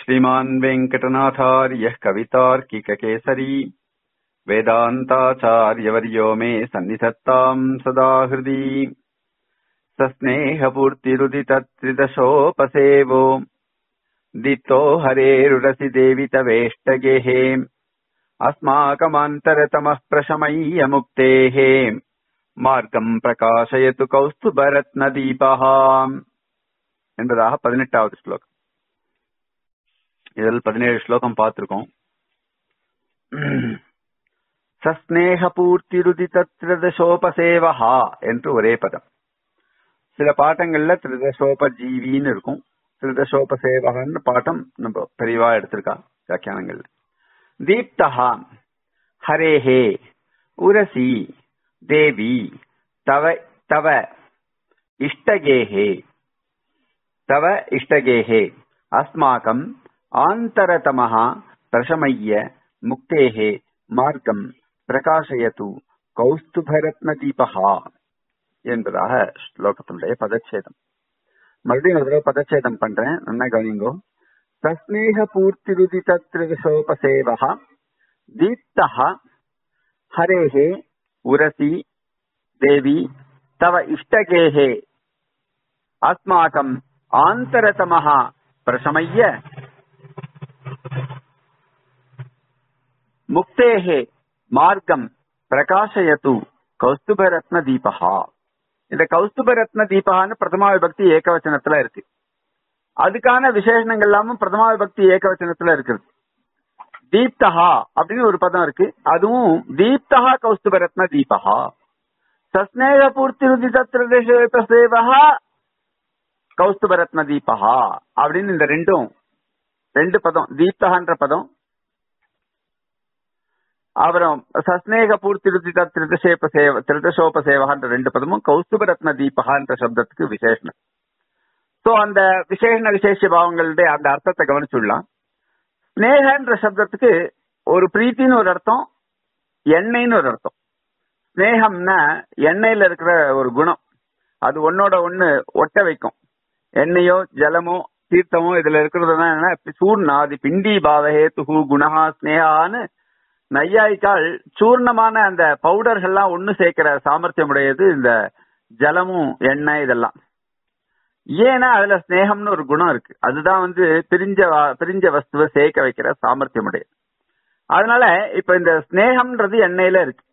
श्रीमान् वेङ्कटनाथार्यः कवितार्किककेसरी वेदान्ताचार्यवर्यो मे सन्निधत्ताम् सदा हृदि सस्नेहपूर्तिरुदितत्रिदशोपसेवो दीप्तो हरेरुरसि देवि तवेष्टगेः अस्माकमान्तरतमः प्रशमय्य मुक्तेः மார்க்கம் பிரகாசயத்து கௌஸ்துபரத்னதீபா என்பதாக பதினெட்டாவது ஸ்லோகம் இதில் பதினேழு ஸ்லோகம் பார்த்திருக்கோம் சஸ்நேக பூர்த்திருதித திரிதசோபசேவஹா என்று ஒரே பதம் சில பாட்டங்கள்ல திரிதசோப ஜீவின்னு இருக்கும் திரிதசோபசேவகன்னு பாட்டம் நம்ம பெரிவா எடுத்திருக்கா வியாக்கியானங்கள்ல தீப்தஹா ஹரேஹே உரசி தேவி தவ தவ இஷ்டகேஹே தவ இஷ்டகேஹே அஸ்மாக்கம் ஆந்தரதமஹ பிரசமய்ய முக்தேஹே மார்க்கம் பிரகாசயது கௌஸ்துபரத்ன தீபஹா என்பதாக ஸ்லோகத்தினுடைய பதச்சேதம் மறுபடியும் ஒரு தடவை பதச்சேதம் பண்றேன் நல்லா கவனிங்கோ சஸ்நேக பூர்த்திருதித திரிதசோபசேவா தீப்தஹ ஹரேஹே உரசி தேவி தவ இஷ்டகேஹே அஸ்மாக்கம் ஆந்தரதமஹ பிரசமய்ய முக்தேஹே மார்க்கம் பிரகாசயத்து கௌஸ்துபரத்ன தீபஹா இந்த கௌஸ்துபரத்ன தீபகான்னு பிரதமா விபக்தி ஏகவச்சனத்துல இருக்கு அதுக்கான விசேஷணங்கள் எல்லாமும் பிரதமா விபக்தி ஏகவச்சனத்துல இருக்குது தீப்தஹா அப்படின்னு ஒரு பதம் இருக்கு அதுவும் தீப்தஹா கௌஸ்துபரத்ன தீபஹா சஸ்நேக பூர்த்தி ருதிதேவா கௌஸ்துபரத்ன தீபஹா அப்படின்னு இந்த ரெண்டும் ரெண்டு பதம் தீப்தகான்ற பதம் அப்புறம் சஸ்நேக பூர்த்தி ருதித திருதசேப சேவ திருதசோப சேவகான்ற ரெண்டு பதமும் கௌஸ்துபரத்ன தீபகான்ற சப்தத்துக்கு விசேஷனம் சோ அந்த விசேஷண விசேஷ பாவங்களுடைய அந்த அர்த்தத்தை கவனிச்சுடலாம் ஸ்னேகன்ற சப்தத்துக்கு ஒரு பிரீத்தின்னு ஒரு அர்த்தம் எண்ணெய்னு ஒரு அர்த்தம் ஸ்னேகம்னா எண்ணெயில இருக்கிற ஒரு குணம் அது ஒன்னோட ஒண்ணு ஒட்ட வைக்கும் எண்ணெயோ ஜலமோ தீர்த்தமோ இதுல இருக்கிறது என்ன சூர்ணாதி பிண்டி பாவஹே துகு குணஹா ஸ்னேகான்னு நையாய்க்கால் சூர்ணமான அந்த பவுடர்கள்லாம் ஒண்ணு சேர்க்கிற சாமர்த்தியம் உடையது இந்த ஜலமும் எண்ணெய் இதெல்லாம் ஏன்னா அதுல ஸ்னேகம்னு ஒரு குணம் இருக்கு அதுதான் வந்து பிரிஞ்ச பிரிஞ்ச வஸ்துவை சேர்க்க வைக்கிற சாமர்த்தியம் உடையது அதனால இப்ப இந்த ஸ்னேகம்ன்றது எண்ணெயில இருக்கு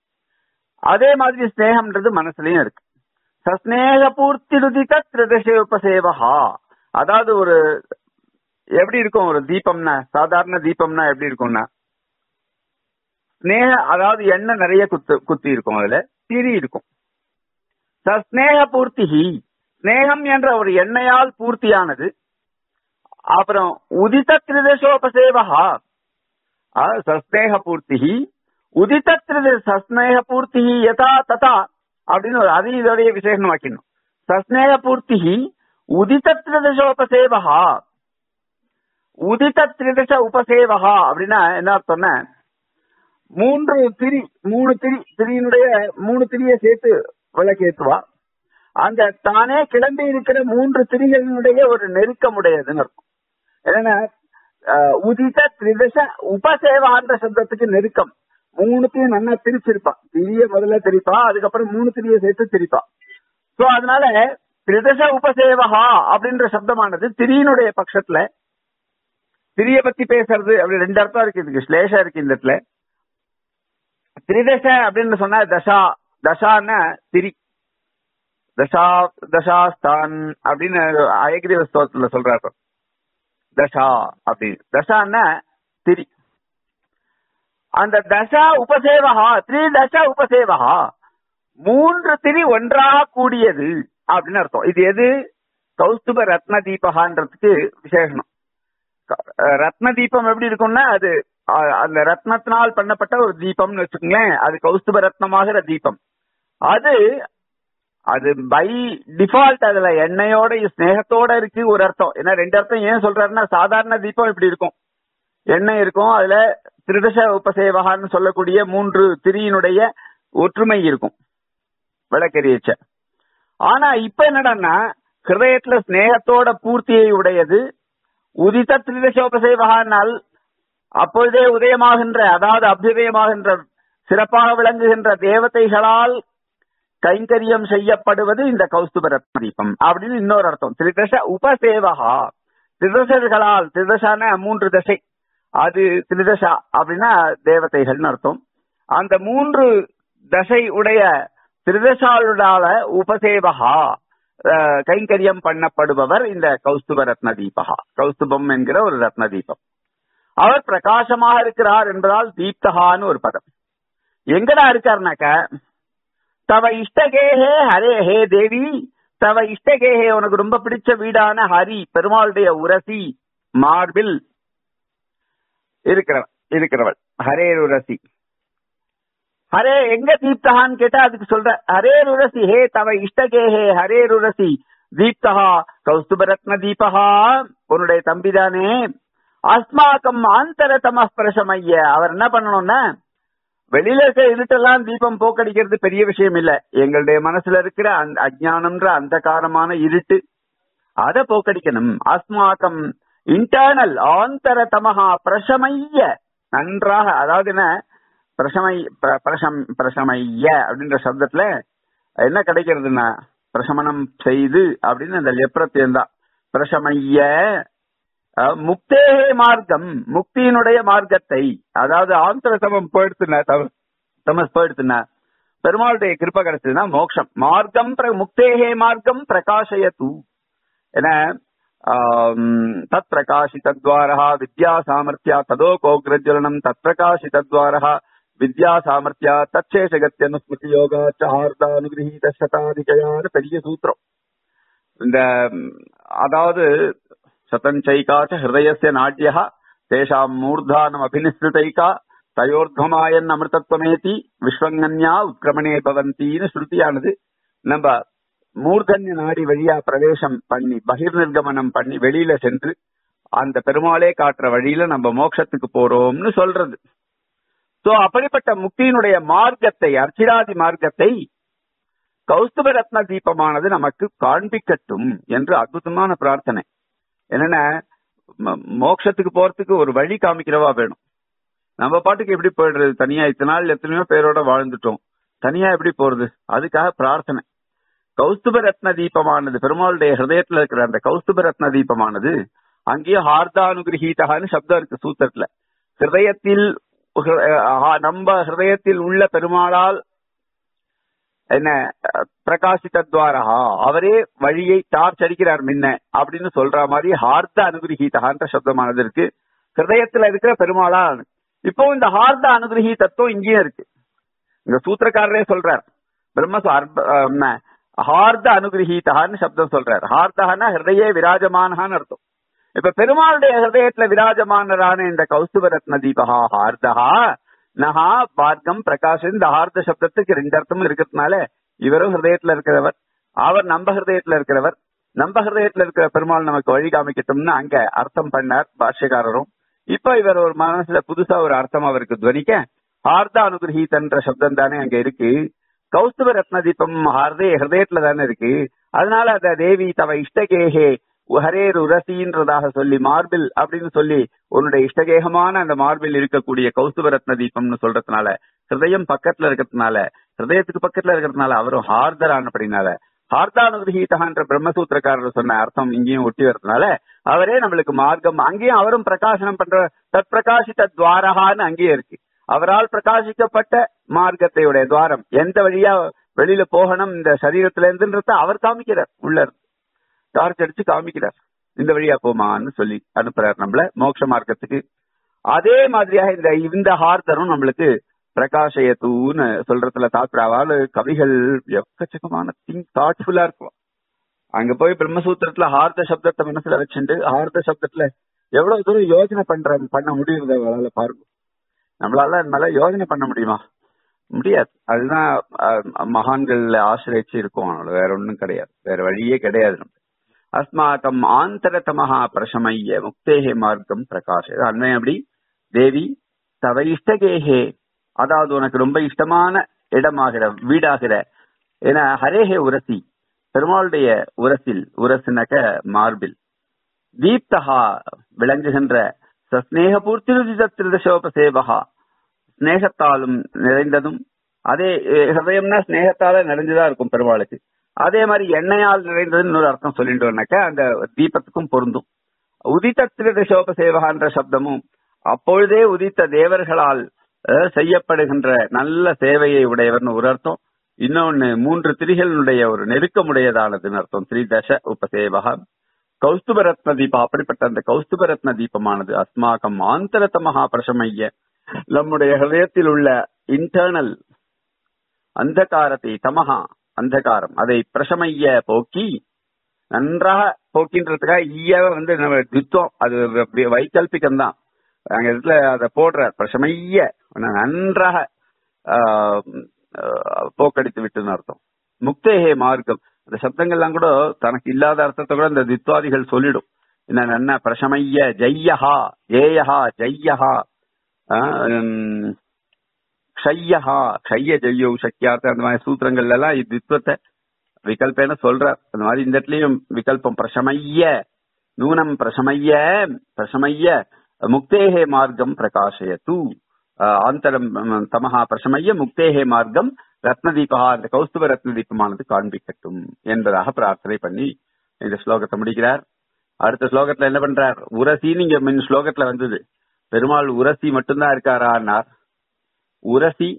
அதே மாதிரி ஸ்னேகம்ன்றது மனசுலயும் இருக்கு சஸ்நேக பூர்த்தி ருதிக திரிதசேவகா அதாவது ஒரு எப்படி இருக்கும் ஒரு தீபம்னா சாதாரண தீபம்னா எப்படி இருக்கும்னா ஸ்னேக அதாவது எண்ணெய் நிறைய குத்து குத்தி இருக்கும் அதுல திரி இருக்கும் சஸ்நேக பூர்த்திகி ஸ்னேகம் என்ற ஒரு எண்ணெயால் பூர்த்தியானது அப்புறம் உதித்த திரிதசோபசேவகா சஸ்நேக பூர்த்திகி உதித்த திரித சஸ்நேக பூர்த்திகி யதா ததா அப்படின்னு ஒரு அதையும் இதோடைய விசேஷம் வைக்கணும் சஸ்நேக பூர்த்திகி உதித்த திரிதசோபசேவகா உதித்த திரிதச உபசேவகா அப்படின்னா என்ன அர்த்தம்னா மூன்று திரி மூணு திரி திரியினுடைய மூணு திரிய சேர்த்து விளக்கேத்துவா அந்த தானே கிளம்பி இருக்கிற மூன்று திரிகளினுடைய ஒரு நெருக்கமுடையதுன்னு இருக்கும் ஏன்னா உதித திரிதச உபசேவான்ற சப்தத்துக்கு நெருக்கம் மூணுத்தையும் நல்லா திரிச்சிருப்பா திரிய முதல்ல திரிப்பா அதுக்கப்புறம் மூணு திரிய சேர்த்து திரிப்பா சோ அதனால திரிதச உபசேவகா அப்படின்ற சப்தமானது திரியினுடைய பட்சத்துல திரிய பத்தி பேசுறது அப்படி ரெண்டு அர்த்தம் இருக்கு இதுக்கு ஸ்லேஷா இருக்கு இந்த இடத்துல திரிதச அப்படின்னு சொன்னா தசா தசான்னா திரி தசா தசாஸ்தான் அப்படின்னு அயகிரி ஸ்தோத்துல சொல்றாரு தசா அப்படின்னு தசான்னா திரி அந்த தசா உபசேவகா த்ரீ தசா உபசேவகா மூன்று திரி ஒன்றாக கூடியது அப்படின்னு அர்த்தம் இது எது கௌஸ்துப ரத்ன தீபகான்றதுக்கு விசேஷனம் ரத்ன தீபம் எப்படி இருக்கும்னா அது அந்த ரத்னத்தினால் பண்ணப்பட்ட ஒரு தீபம்னு வச்சுக்கோங்களேன் அது கௌஸ்துப ரத்னமாகிற தீபம் அது அது பை டிஃபால்ட் அதுல எண்ணெயோட ஸ்னேகத்தோட இருக்கு ஒரு அர்த்தம் ஏன்னா ரெண்டு அர்த்தம் ஏன் சொல்றாருன்னா சாதாரண தீபம் இப்படி இருக்கும் எண்ணெய் இருக்கும் அதுல திருடச உபசேவகான்னு சொல்லக்கூடிய மூன்று திரியினுடைய ஒற்றுமை இருக்கும் விளக்கெரியச்ச ஆனா இப்ப என்னடான்னா ஹிருதயத்துல ஸ்னேகத்தோட பூர்த்தியை உடையது உதித்த திரிதசோபசேவகானால் அப்பொழுதே உதயமாகின்ற அதாவது அபியுதயமாகின்ற சிறப்பாக விளங்குகின்ற தேவதைகளால் கைங்கரியம் செய்யப்படுவது இந்த கௌஸ்துப ரத்ன தீபம் அப்படின்னு இன்னொரு அர்த்தம் திரிதச உபசேவகா திரிதசர்களால் திரிதசான மூன்று தசை அது திரிதசா அப்படின்னா தேவதைகள்னு அர்த்தம் அந்த மூன்று தசை உடைய திரிதசாலுடால உபசேவகா அஹ், கைங்கரியம் பண்ணப்படுபவர் இந்த கௌஸ்துப ரத்ன தீபகா கௌஸ்துபம் என்கிற ஒரு ரத்ன தீபம் அவர் பிரகாசமாக இருக்கிறார் என்பதால் தீப்தகான்னு ஒரு பதம் எங்கடா இருக்காருனாக்க தவ இஷ்டகேஹே ஹரே ஹே தேவி தவ இஷ்டகேஹே உனக்கு ரொம்ப பிடிச்ச வீடான ஹரி பெருமாளுடைய உரசி மார்பில் இருக்கிறவள் இருக்கிறவள் ஹரே உரசி ஹரே எங்க தீப்தகான்னு கேட்டா அதுக்கு சொல்ற ஹரே ருரசி ஹே தவ இஷ்டகேஹே ஹரே ருரசி தீப்தகா கௌஸ்துபரத்ன தீபகா உன்னுடைய தம்பிதானே அஸ்மாக்கம் ஆந்தரதம பிரசமைய அவர் என்ன பண்ணணும்னா வெளியில இருக்க இருட்டெல்லாம் தீபம் போக்கடிக்கிறது பெரிய விஷயம் இல்ல எங்களுடைய மனசுல இருக்கிற அந்த அஜ்ஞானம்ன்ற அந்த காரமான இருட்டு அத போக்கடிக்கணும் அஸ்மாக்கம் இன்டர்னல் ஆந்தரதமஹா பிரசமைய நன்றாக அதாவது என்ன பிரசமை பிர- பிரசம் பிரசமைய அப்படின்ற சப்தத்துல என்ன கிடைக்கிறதுன்னா பிரசமனம் செய்து அப்படின்னு அந்த லெப்ரத்தியம் தான் பிரசமைய அஹ், முக்தேகே மார்க்கம் முக்தியினுடைய மார்க்கத்தை அதாவது ஆந்திர சமம் போயிடுத்துன தமஸ் போயிடுத்துன பெருமாளுடைய கிருப்ப கிடைச்சதுன்னா மோட்சம் மார்க்கம் பிர- முக்தேகே மார்க்கம் பிரகாசயத்து என தத் பிரகாசிதத்வாரா வித்யா சாமர்த்தியா ததோ கோக்ரஜ்வலனம் தத் பிரகாசிதத்வாரா வித்யா சாமர்த்தியா தச்சேஷகத்தியனுஸ்மிருதி யோகா சார்தானுகிரகீத சதாதிகயான பெரிய சூத்திரம் இந்த ம், அதாவது சதஞ்சைகாச்ச ஹிருதயஸ்ய நாட்யா தேஷாம் மூர்தானம் அபினிஸ்ருதைகா தயோர்த்வமாயன் அமிர்தத்வமேதி விஸ்வங்கன்யா உத்கிரமணே பவந்தின்னு ஸ்ருதியானது நம்ம மூர்தன்ய நாடி வழியா பிரவேசம் பண்ணி பகிர் நிர்கமனம் பண்ணி வெளியில சென்று அந்த பெருமாளே காட்டுற வழியில நம்ம மோட்சத்துக்கு போறோம்னு சொல்றது சோ அப்படிப்பட்ட முக்தியினுடைய மார்க்கத்தை அர்ச்சிராதி மார்க்கத்தை கௌஸ்துப ரத்ன தீபமானது நமக்கு காண்பிக்கட்டும் என்று அற்புதமான பிரார்த்தனை என்னன்னா ம- மோட்சத்துக்கு போறதுக்கு ஒரு வழி காமிக்கிறவா வேணும் நம்ம பாட்டுக்கு எப்படி போயிடுறது தனியா இத்தனை நாள் எத்தனையோ பேரோட வாழ்ந்துட்டோம் தனியா எப்படி போறது அதுக்காக பிரார்த்தனை கௌஸ்துப ரத்ன தீபமானது பெருமாளுடைய ஹிருதயத்துல இருக்கிற அந்த கௌஸ்துப ரத்ன தீபமானது அங்கேயும் ஹார்தானுகிரகீதகான்னு சப்தம் இருக்கு சூத்திரத்துல ஹிருதயத்தில் ஹிரு- அஹ் நம்ம ஹிருதயத்தில் உள்ள பெருமாளால் என்ன அஹ், பிரகாசித்தத்வாரா அவரே வழியை டார்ச் அடிக்கிறார் முன்ன அப்படின்னு சொல்ற மாதிரி ஹார்த அனுகிரகீதகான்ற சப்தமானது இருக்கு ஹிருதயத்துல இருக்கிற பெருமாளா இப்போ இந்த ஹார்த அனுகிரகி தத்துவம் இங்கேயும் இருக்கு இந்த சூத்திரக்காரரே சொல்றார் பிரம்ம ஹார்த அனுகிரகீதகான்னு சப்தம் சொல்றார் ஹார்தகன்னா ஹிருதய விராஜமானஹான்னு அர்த்தம் இப்ப பெருமாளுடைய ஹிருதயத்துல விராஜமானரான இந்த கௌஸ்துப ரத்ன தீபகா ஹார்தகா நகா பார்க்கம் பிரகாஷ் இந்த ஹார்த சப்தத்துக்கு ரெண்டு அர்த்தமும் இருக்கிறதுனால இவரும் ஹிருதயத்துல இருக்கிறவர் அவர் நம்ம ஹிருதயத்துல இருக்கிறவர் நம்ம ஹிருதயத்துல இருக்கிற பெருமாள் நமக்கு வழி காமிக்கட்டும்னு அங்க அர்த்தம் பண்ணார் பாஷ்யக்காரரும் இப்ப இவர் ஒரு மனசுல புதுசா ஒரு அர்த்தம் அவருக்கு துவனிக்க ஹார்த அனுகிரகீதன்ற சப்தம் தானே அங்க இருக்கு கௌஸ்துப ரத்ன தீபம் ஹார்தே ஹிருதயத்துல தானே இருக்கு அதனால அத தேவி தவ இஷ்டகேகே ஹரேர் உரசின்றதாக சொல்லி மார்பில் அப்படின்னு சொல்லி உன்னுடைய இஷ்டகேகமான அந்த மார்பில் இருக்கக்கூடிய கௌஸ்துப ரத்ன தீபம்னு சொல்றதுனால ஹிருதயம் பக்கத்துல இருக்கிறதுனால ஹிருதயத்துக்கு பக்கத்துல இருக்கிறதுனால அவரும் ஹார்தரானபடினால ஹார்தானுகிரகீதகான்ற பிரம்மசூத்திரக்காரர் சொன்ன அர்த்தம் இங்கேயும் ஒட்டி வரதுனால அவரே நம்மளுக்கு மார்க்கம் அங்கேயும் அவரும் பிரகாசனம் பண்ற தத் பிரகாசித்த துவாரகான்னு அங்கேயும் இருக்கு அவரால் பிரகாசிக்கப்பட்ட மார்க்கத்தையுடைய துவாரம் எந்த வழியா வெளியில போகணும் இந்த சரீரத்துல இருந்துன்றத அவர் காமிக்கிறார் உள்ள இருந்து. டார்ச் அடிச்சு காமிக்கிறார் இந்த வழியா போமான்னு சொல்லி அனுப்புறார் நம்மள மோட்ச மார்க்கத்துக்கு அதே மாதிரியாக இந்த இந்த ஹார்தரும் நம்மளுக்கு பிரகாஷயத்தூன்னு சொல்றதுல தாக்குறாவால் கவிகள் எக்கச்சக்கமான திங்க் தாட்ஃபுல்லா இருக்கும் அங்க போய் பிரம்மசூத்திரத்துல ஹார்த சப்தத்தை மனசுல வச்சுட்டு ஹார்த சப்தத்துல எவ்வளவு தூரம் யோசனை பண்ற பண்ண முடியுது அவளால பாருங்க நம்மளால மேல யோசனை பண்ண முடியுமா முடியாது அதுதான் அஹ், மகான்கள் ஆசிரியச்சு இருக்கும் அவ்வளவு வேற ஒண்ணும் கிடையாது வேற வழியே கிடையாது நம்ம அஸ்மாக்கம் ஆந்தரதமஹா பிரசமைய முக்தேகே மார்க்கம் பிரகாஷ் அண்மை அப்படி தேவி தவ இஷ்டகேகே அதாவது உனக்கு ரொம்ப இஷ்டமான இடமாகிற வீடாகிற ஏன்னா ஹரேஹே உரசி பெருமாளுடைய உரசில் உரசுனாக்க மார்பில் தீப்தகா விளங்குகின்ற சஸ்நேக பூர்த்தி திருதசோபசேவகா ஸ்நேகத்தாலும் நிறைந்ததும் அதே அஹ், ஹிருதயம்னா ஸ்நேகத்தால நிறைஞ்சதா இருக்கும் பெருமாளுக்கு அதே மாதிரி எண்ணெயால் நிறைந்ததுன்னு இன்னொரு அர்த்தம் சொல்லிட்டோம்னாக்கா அந்த தீபத்துக்கும் பொருந்தும் உதித்த திருதசோபசேவகான்ற சப்தமும் அப்பொழுதே உதித்த தேவர்களால் அஹ், செய்யப்படுகின்ற நல்ல சேவையை உடையவர்னு ஒரு அர்த்தம் இன்னொன்னு மூன்று திரிகளினுடைய ஒரு நெருக்கமுடையதானதுன்னு அர்த்தம் திரிதச உபசேவகா கௌஸ்துபரத்ன தீபம் அப்படிப்பட்ட அந்த கௌஸ்துபரத்ன தீபமானது அஸ்மாக்கம் ஆந்தரத்தமகா பிரசமைய நம்முடைய ஹிருதயத்தில் உள்ள இன்டர்னல் அந்தகாரத்தை தமகா அந்தகாரம் அதை பிரசமைய போக்கி நன்றாக போக்கின்றதுக்காக ஈய வந்து நம்ம யுத்தம் அது வை- வைக்கல்பிகம் தான் அங்க இடத்துல அதை போடுற பிரசமைய நன்றாக ஆஹ், ஆஹ், போக்கடித்து விட்டுன்னு அர்த்தம் முக்தேகே மார்க்கம் அந்த சப்தங்கள்லாம் கூட தனக்கு இல்லாத அர்த்தத்தை கூட இந்த தித்வாதிகள் சொல்லிடும் என்ன நன்ன பிரசமைய ஜெய்யஹா ஜேயஹா ஜெய்யஹா ஆஹ், உம், க்ஷய்யஹா க்ஷய்ய ஜெய்யோ சக்கியார்த்த அந்த மாதிரி சூத்திரங்கள்ல எல்லாம் தித்வத்தை விகல்பேன சொல்றார் அந்த மாதிரி இந்த இடத்துலயும் விகல்பம் பிரசமைய நூனம் பிரசமைய பிரசமைய முக்தேகே மார்க்கம் பிரகாசயத்து ஆஹ், ஆந்தரம் உம், தமஹா பிரசமைய முக்தேகே மார்க்கம் ரத்னதீபா அந்த கௌஸ்துப ரத்னதீபமானது காண்பிக்கட்டும் என்பதாக பிரார்த்தனை பண்ணி இந்த ஸ்லோகத்தை முடிக்கிறார் அடுத்த ஸ்லோகத்துல என்ன பண்றார் உரசி நீங்க மின் ஸ்லோகத்துல வந்தது பெருமாள் உரசி மட்டும்தான் இருக்காரான்னார் உரசி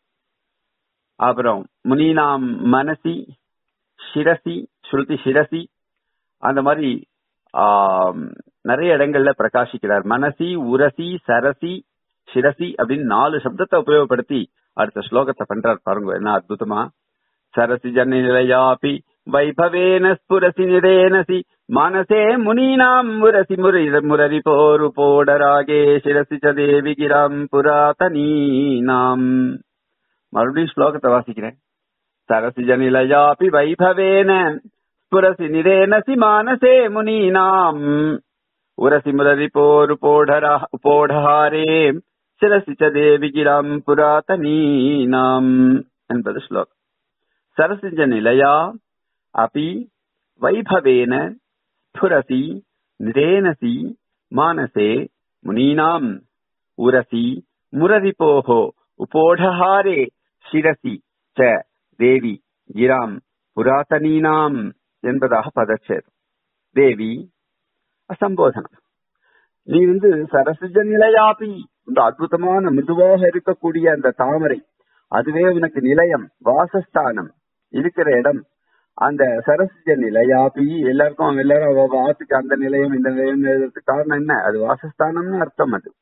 அப்புறம் முனீனாம் மனசி சிரசி ஸ்ருதி சிரசி அந்த மாதிரி ஆம், நிறைய இடங்கள்ல பிரகாசிக்கிறார் மனசி உரசி சரசி சிரசி அப்படின்னு நாலு சப்தத்தை உபயோகப்படுத்தி அடுத்த ஸ்லோகத்தை பண்றார் பாருங்க என்ன அற்புதமா சரசி ஜன்னி நிலையாபி வைபவேன ஸ்புரசி நிரேனசி மனசே முனீனாம் முரசி முரி முரரி போரு போடராகே சிரசி ச தேவி கிராம் புராதனீனாம் மறுபடியும் ஸ்லோகத்தை வாசிக்கிறேன் சரசி ஜனிலயாபி வைபவேன ஸ்புரசி நிரேனசி மானசே முனீனாம் உரசி முரரி போரு போடரா போடஹாரே சிரசி ச தேவி கிராம் புராதனீனாம் என்பது ஸ்லோகம் சரசிஞ்ச நிலையா அபி வைபவேன ஸ்புரசி நிரேனசி மானசே முனீனாம் உரசி முரரிபோஹோ உபோடஹாரே சிரசி ச தேவி கிராம் புராதனீனாம் என்பதாக பதச்சேதம் தேவி அசம்போதனம் நீ வந்து சரசிஜ நிலையாபி இந்த அற்புதமான மிருதுவாக இருக்கக்கூடிய அந்த தாமரை அதுவே உனக்கு நிலையம் வாசஸ்தானம் இருக்கிற இடம் அந்த சரசிஜ நிலையாபி எல்லாருக்கும் எல்லாரும் அவ அவ ஆத்துக்கு அந்த நிலையம் இந்த நிலையம் எழுதுறதுக்கு காரணம் என்ன அது வாசஸ்தானம்னு அர்த்தம் அது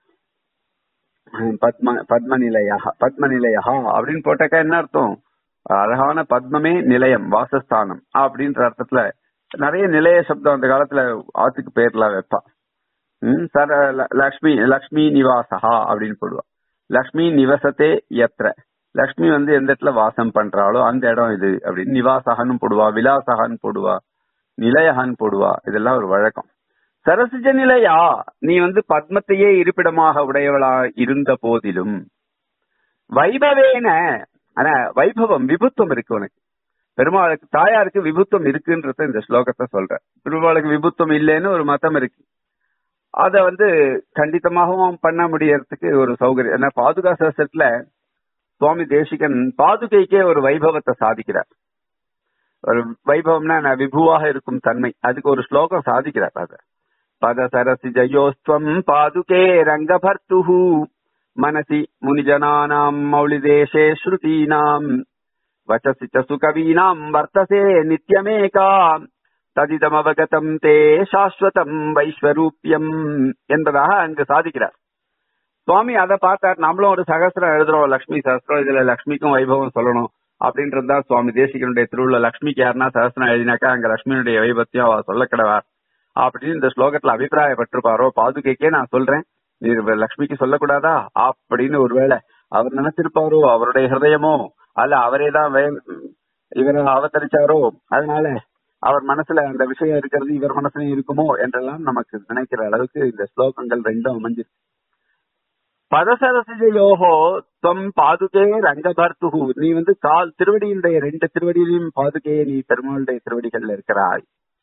பத்ம பத்ம நிலையா பத்ம நிலையா அப்படின்னு போட்டாக்கா என்ன அர்த்தம் அழகான பத்மமே நிலையம் வாசஸ்தானம் அப்படின்ற அர்த்தத்துல நிறைய நிலைய சப்தம் அந்த காலத்துல ஆத்துக்கு பேர்லாம் வைப்பா ம், சர ல- லக்ஷ்மி லக்ஷ்மி நிவாசகா அப்படின்னு போடுவா லக்ஷ்மி நிவசத்தே எத்திர லக்ஷ்மி வந்து எந்த இடத்துல வாசம் பண்றாளோ அந்த இடம் இது அப்படின்னு நிவாசகன்னு போடுவா விலாசகான்னு போடுவா நிலையகான்னு போடுவா இதெல்லாம் ஒரு வழக்கம் சரசிஜ நிலையா நீ வந்து பத்மத்தையே இருப்பிடமாக உடையவளா இருந்த போதிலும் வைபவேன ஆனா வைபவம் விபுத்துவம் இருக்கு உனக்கு பெருமாளுக்கு தாயாருக்கு விபுத்துவம் இருக்குன்றத இந்த ஸ்லோகத்தை சொல்ற பெருமாளுக்கு விபுத்துவம் இல்லைன்னு ஒரு மதம் இருக்கு அத வந்து கண்டித்தமாகவும் பண்ண முடியறதுக்கு ஒரு சௌகரியம் ஏன்னா பாதுகா சாஸ்திரத்துல சுவாமி தேசிகன் பாதுகைக்கே ஒரு வைபவத்தை சாதிக்கிறார் ஒரு வைபவம்னா நான் விபுவாக இருக்கும் தன்மை அதுக்கு ஒரு ஸ்லோகம் சாதிக்கிறார் அத பத சரசி ஜயோஸ்துவம் பாதுகே ரங்கபர்த்துஹு மனசி முனிஜனானாம் மௌலிதேசே ஸ்ருதீனாம் வச்சசி ச சுகவீனாம் வர்த்தசே நித்யமேகா ததிதமவகதம் தே சாஸ்வதம் வைஸ்வரூபியம் என்பதாக அங்கு சாதிக்கிறார் சுவாமி அதை பார்த்தார் நம்மளும் ஒரு சகஸ்திரம் எழுதுறோம் லக்ஷ்மி சகஸ்திரம் இதுல லக்ஷ்மிக்கும் வைபவம் சொல்லணும் அப்படின்றது தான் சுவாமி தேசிகனுடைய திருவுள்ள லக்ஷ்மிக்கு யாருன்னா சகஸ்திரம் எழுதினாக்கா அங்க லக்ஷ்மியுடைய வைபவத்தையும் அவ சொல்லக்கிடவா அப்படின்னு இந்த ஸ்லோகத்துல அபிப்பிராயப்பட்டிருப்பாரோ பாதுகைக்கே நான் சொல்றேன் நீ லக்ஷ்மிக்கு சொல்லக்கூடாதா அப்படின்னு ஒருவேளை அவர் நினைச்சிருப்பாரோ அவருடைய ஹிருதயமோ அல்ல அவரே தான் இவரை அவதரிச்சாரோ அதனால அவர் மனசுல அந்த விஷயம் இருக்கிறது இவர் மனசுலயும் இருக்குமோ என்றெல்லாம் நமக்கு நினைக்கிற அளவுக்கு இந்த ஸ்லோகங்கள் ரெண்டும் அமைஞ்சிருக்கு பதசரசிஜயோகோ துவம் பாதுகே ரங்கபர்த்துகு நீ வந்து கால் திருவடியினுடைய ரெண்டு திருவடியிலையும் பாதுகையே நீ பெருமாளுடைய திருவடிகள்ல இருக்கிறாய்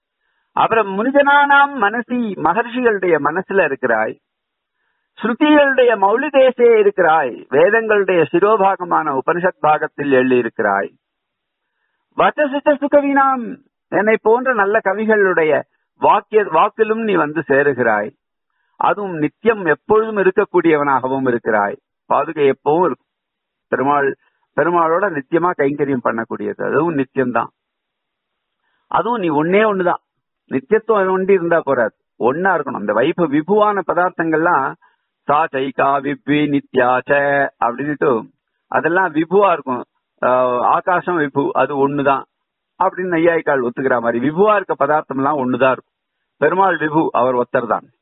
அப்புறம் முனிஜனானாம் மனசி மகர்ஷிகளுடைய மனசுல இருக்கிறாய் ஸ்ருதிகளுடைய மௌலிதேசே இருக்கிறாய் வேதங்களுடைய சிரோபாகமான உபனிஷத் பாகத்தில் எள்ளி இருக்கிறாய் வச்சசிச்ச சுகவினாம் என்னை போன்ற நல்ல கவிகளுடைய வாக்கிய வாக்கிலும் நீ வந்து சேருகிறாய் அதுவும் நித்தியம் எப்பொழுதும் இருக்கக்கூடியவனாகவும் இருக்கிறாய் பாதுகை எப்பவும் இருக்கும் பெருமாள் பெருமாளோட நித்தியமா கைங்கரியம் பண்ணக்கூடியது அதுவும் நித்தியம்தான் அதுவும் நீ ஒன்னே ஒண்ணுதான் நித்தியத்துவம் ஒண்டி இருந்தா போறாது ஒன்னா இருக்கணும் இந்த வைப்பு விபுவான பதார்த்தங்கள்லாம் சா சைகா விப்வி நித்யாச்ச அப்படின்னுட்டு அதெல்லாம் விபுவா இருக்கும் ஆஹ் ஆகாசம் விபு அது ஒண்ணுதான் அப்படின்னு நையாய்க்கால் ஒத்துக்கிற மாதிரி விபுவா இருக்க பதார்த்தம் எல்லாம் ஒண்ணுதான் இருக்கும் பெருமாள் விபு அவர் ஒத்தர் தான்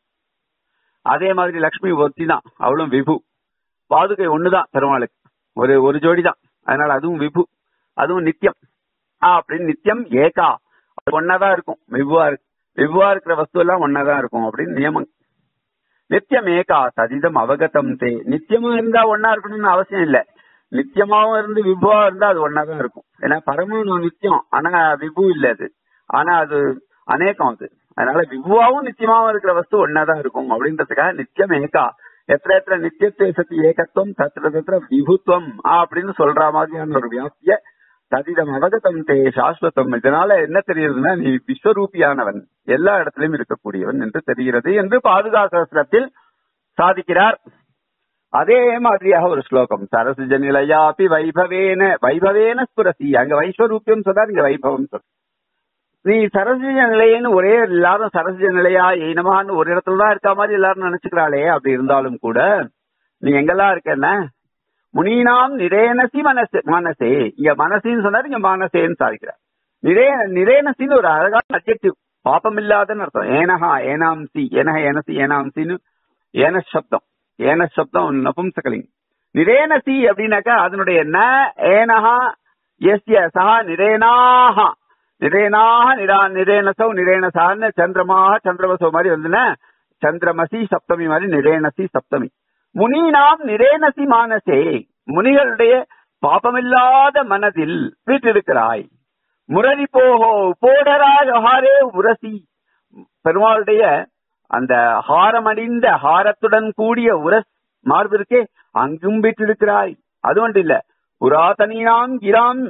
அதே மாதிரி லக்ஷ்மி ஒத்தி தான் அவளும் விபு பாதுகை ஒண்ணுதான் பெருமாளுக்கு ஒரு ஒரு ஜோடி தான் அதனால அதுவும் விபு அதுவும் நித்தியம் ஆ அப்படின்னு நித்தியம் ஏகா அது ஒன்னாதான் இருக்கும் விபுவா இருக்கு விபுவா இருக்கிற வஸ்து எல்லாம் ஒன்னாதான் இருக்கும் அப்படின்னு நியமம் நித்தியம் ஏகா ததிதம் அவகதம் தே நித்தியமா இருந்தா ஒன்னா இருக்கணும்னு அவசியம் இல்ல நித்தியமாவும் இருந்து விபுவா இருந்தா அது ஒன்னாதான் இருக்கும் ஏன்னா பரமாணு நித்தியம் ஆனா விபு இல்ல அது ஆனா அது அநேகம் அது அதனால விபுவாவும் நித்தியமாவும் இருக்கிற வஸ்து ஒன்னாதான் இருக்கும் அப்படின்றதுக்காக நித்தியம் ஏகா எத்த எத்த நித்தியத்தை சத்தி ஏகத்துவம் தத்திர தத்திர விபுத்துவம் அப்படின்னு சொல்ற மாதிரியான ஒரு வியாப்திய ததிதம் அவகதம் தே சாஸ்வதம் இதனால என்ன தெரியுதுன்னா நீ விஸ்வரூபியானவன் எல்லா இடத்திலும் இருக்கக்கூடியவன் என்று தெரிகிறது என்று பாதுகாசத்தில் சாதிக்கிறார் அதே மாதிரியாக ஒரு ஸ்லோகம் சரசிஜ நிலையாபி வைபவேன வைபவேன ஸ்புரசி அங்க வைஸ்வரூபியம் சொன்னார் இங்க வைபவம் சொல் நீ சரசிஜ நிலையன்னு ஒரே எல்லாரும் சரசிஜ நிலையா இனமான்னு ஒரு இடத்துல தான் இருக்க மாதிரி எல்லாரும் நினைச்சுக்கிறாளே அப்படி இருந்தாலும் கூட நீ எங்கெல்லாம் இருக்கஎன்ன முனீனாம் நிரேனசி மனசு மனசே இங்க மனசின்னு சொன்னாரு இங்க மனசேன்னு சாதிக்கிறார் நிரே நிரேனசின்னு ஒரு அழகான அட்ஜெக்டிவ் பாப்பம் இல்லாதன்னு அர்த்தம் ஏனஹா ஏனாம்சி ஏனஹ ஏனசி ஏனாம்சின்னு ஏன சப்தம் ஏன சப்தம் நபும்சகலிங் நிரேனசி அப்படின்னாக்கா அதனுடைய ந ஏனஹா எஸ்ய சஹா நிரேனாஹா நிரேனாக நிரா நிரேனசௌ நிரேனசான்னு சந்திரமாக சந்திரவசோ மாதிரி வந்துன சந்திரமசி சப்தமி மாதிரி நிரேனசி சப்தமி முனினாம் நிரேனசி மானசே முனிகளுடைய பாபமில்லாத மனதில் வீட்டிருக்கிறாய் முரளி போகோ போடராய் ஹாரே உரசி பெருமாளுடைய அந்த ஹாரமணிந்த ஹாரத்துடன் கூடிய உரஸ் மார்பிற்கே அங்கும் வீட்டிருக்கிறாய் அது ஒன்று இல்ல புராதனினாம் கிராம்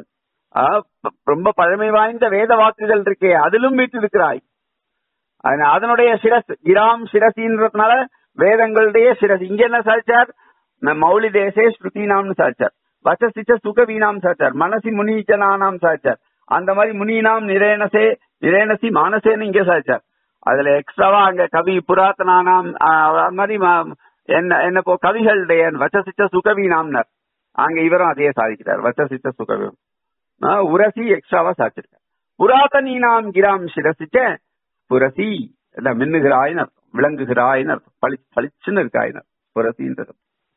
ரொம்ப பழமை வாய்ந்த வேத வாக்குகள் இருக்கே அதிலும் வீட்டிருக்கிறாய் அதனுடைய சிரஸ் கிராம் சிரசின்றதுனால வேதங்களுடைய சிரஸ் இங்க என்ன சாச்சார் மௌலி தேசே ஸ்ருதினாம்னு சாச்சார் வசசிச்ச சுகவீனாம் சாச்சார் மனசி முனீச்சனானாம் சாச்சார் அந்த மாதிரி முனீனாம் நிரேனசே நிரேனசி மானசேன்னு இங்க சாச்சார் அதுல எக்ஸ்ட்ராவா அங்க கவி புராத்தனானாம் அது மாதிரி என்ன என்ன போ கவிகளுடைய வச்சசிச்ச சுகவீனாம்னர் அங்க இவரும் அதையே சாதிக்கிறார் வச்சசிச்ச சுகவீம் உரசி எக்ஸ்ட்ராவா சாச்சிருக்கார் புராதனீனாம் கிராம் சிரசிச்ச புரசி மின்னுகிறாய்னு அர்த்தம் விளங்குகிறாய்னு அர்த்தம் பளி பளிச்சுன்னு இருக்காயின்னு புரசின்றது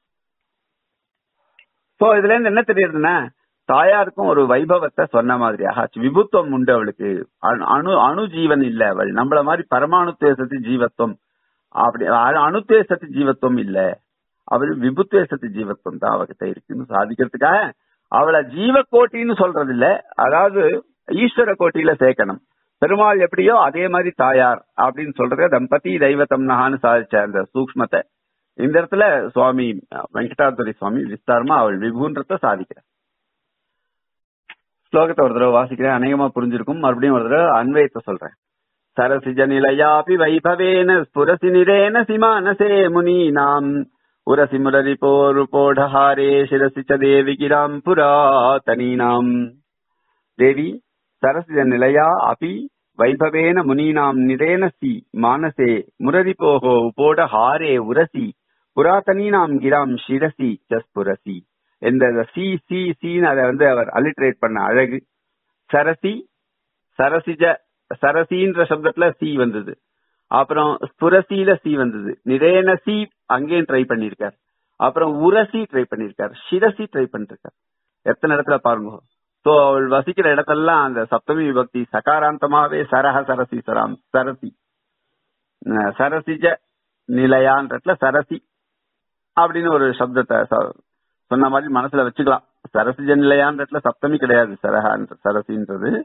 சோ இதுல இருந்து என்ன தெரியுதுன்னா தாயாருக்கும் ஒரு வைபவத்தை சொன்ன மாதிரியாக விபுத்துவம் உண்டு அவளுக்கு அணு அணு ஜீவன் இல்ல அவள் நம்மள மாதிரி பரமாணு தேசத்து ஜீவத்துவம் அப்படி அணுத்தேசத்து ஜீவத்துவம் இல்ல அவள் விபுத்தேசத்து ஜீவத்துவம் தான் அவகிட்ட இருக்குன்னு சாதிக்கிறதுக்காக அவளை ஜீவ கோட்டின்னு சொல்றது இல்ல அதாவது ஈஸ்வர கோட்டியில சேர்க்கணும் பெருமாள் எப்படியோ அதே மாதிரி தாயார் அப்படின்னு சொல்றது தம்பதி தெய்வத்தம் நகான்னு சாதிச்ச அந்த சூக்மத்தை இந்த இடத்துல சுவாமி வெங்கடாதுரி சுவாமி விஸ்தாரமா அவள் விபுன்றத சாதிக்கிறார் ஸ்லோகத்தை ஒரு தடவை வாசிக்கிறேன் அநேகமா புரிஞ்சிருக்கும் மறுபடியும் ஒரு தடவை அன்வயத்தை சொல்றேன் சரசிஜ நிலையாபி வைபவேன ஸ்புரசி நிரேன சிமானசே முனீனாம் உரசி முரரி போரு போடஹாரே சிரசி ச தேவி கிராம் புராதனீனாம் தேவி சரசிஜ நிலையா அபி வைபவேன முனீனாம் நிரேன சி மானசே முரரி போகோ உபோடஹாரே உரசி புராதனீனாம் கிராம் சிரசி சஸ்புரசி இந்த சி சி சின்னு அதை வந்து அவர் அலிட்ரேட் பண்ண அழகு சரசி சரசிஜ சரசின்ற சப்தத்துல சி வந்தது அப்புறம் ஸ்புரசியில சி வந்தது நிரேன சி அங்கேயும் ட்ரை பண்ணிருக்கார் அப்புறம் உரசி ட்ரை பண்ணிருக்கார் சிரசி ட்ரை பண்ணிருக்கார் எத்தனை இடத்துல பாருங்க சோ அவள் வசிக்கிற இடத்தெல்லாம் அந்த சப்தமி விபக்தி சகாராந்தமாவே சரஹ சரசி சராம் சரசி சரசிஜ நிலையான்றதுல சரசி அப்படின்னு ஒரு சப்தத்தை சொன்ன மாதிரி மனசுல வச்சுக்கலாம் சரசிஜ நிலையான்றதுல சப்தமி கிடையாது சரஹான்ற சரசின்றது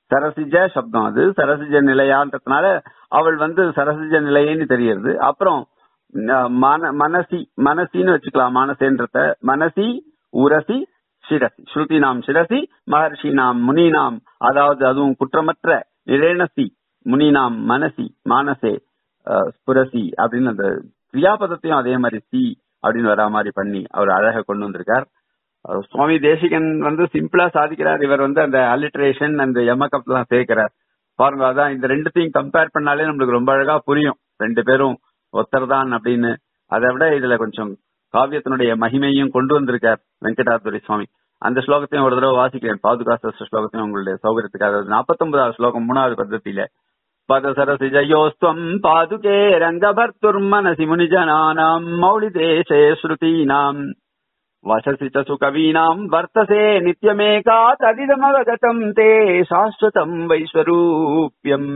சரசிஜ சப்தம் அது சரசிஜ நிலையான்றதுனால அவள் வந்து சரசிஜ நிலையன்னு தெரியுது அப்புறம் ந- மன மனசி மனசின்னு வச்சுக்கலாம் மானசேன்றத மனசி உரசி சிரசி ஸ்ருதி நாம் சிரசி மகர்ஷி நாம் முனி நாம் அதாவது அதுவும் குற்றமற்ற நிரேணசி முனி நாம் மனசி மானசே அஹ், ஸ்புரசி அப்படின்னு அந்த கிரியாபதத்தையும் அதே மாதிரி சி அப்படின்னு வரா மாதிரி பண்ணி அவர் அழகா கொண்டு வந்திருக்கார் அஹ், சுவாமி தேசிகன் வந்து சிம்பிளா சாதிக்கிறார் இவர் வந்து அந்த அலிட்ரேஷன் அந்த எமக்கப்லாம் சேர்க்கிறார் பாருங்க அதான் இந்த ரெண்டுத்தையும் கம்பேர் பண்ணாலே நம்மளுக்கு ரொம்ப அழகா புரியும் ரெண்டு பேரும் ஒத்தர்தான் அப்படின்னு அதை விட இதுல கொஞ்சம் காவியத்தினுடைய மகிமையும் கொண்டு வந்திருக்கார் வெங்கடாதுரை சுவாமி அந்த ஸ்லோகத்தையும் ஒரு தடவை வாசிக்கிறேன் பாதுகாச ஸ்லோகத்தையும் உங்களுடைய சௌகரியத்துக்காக அதாவது நாற்பத்தொன்பதாவது ஸ்லோகம் மூணாவது பద్ధதியில பதசரசிஜயோஸ்துவம் பாதுகே ரங்கபர்த்துர்மனசி முனிஜனானாம் மௌலிதேசே ஸ்ருதீனாம் வசசி ச சுகவீனாம் வர்த்தசே நித்யமேகா ததிதமவகதம் தே சாஸ்வதம் வைஸ்வரூப்யம்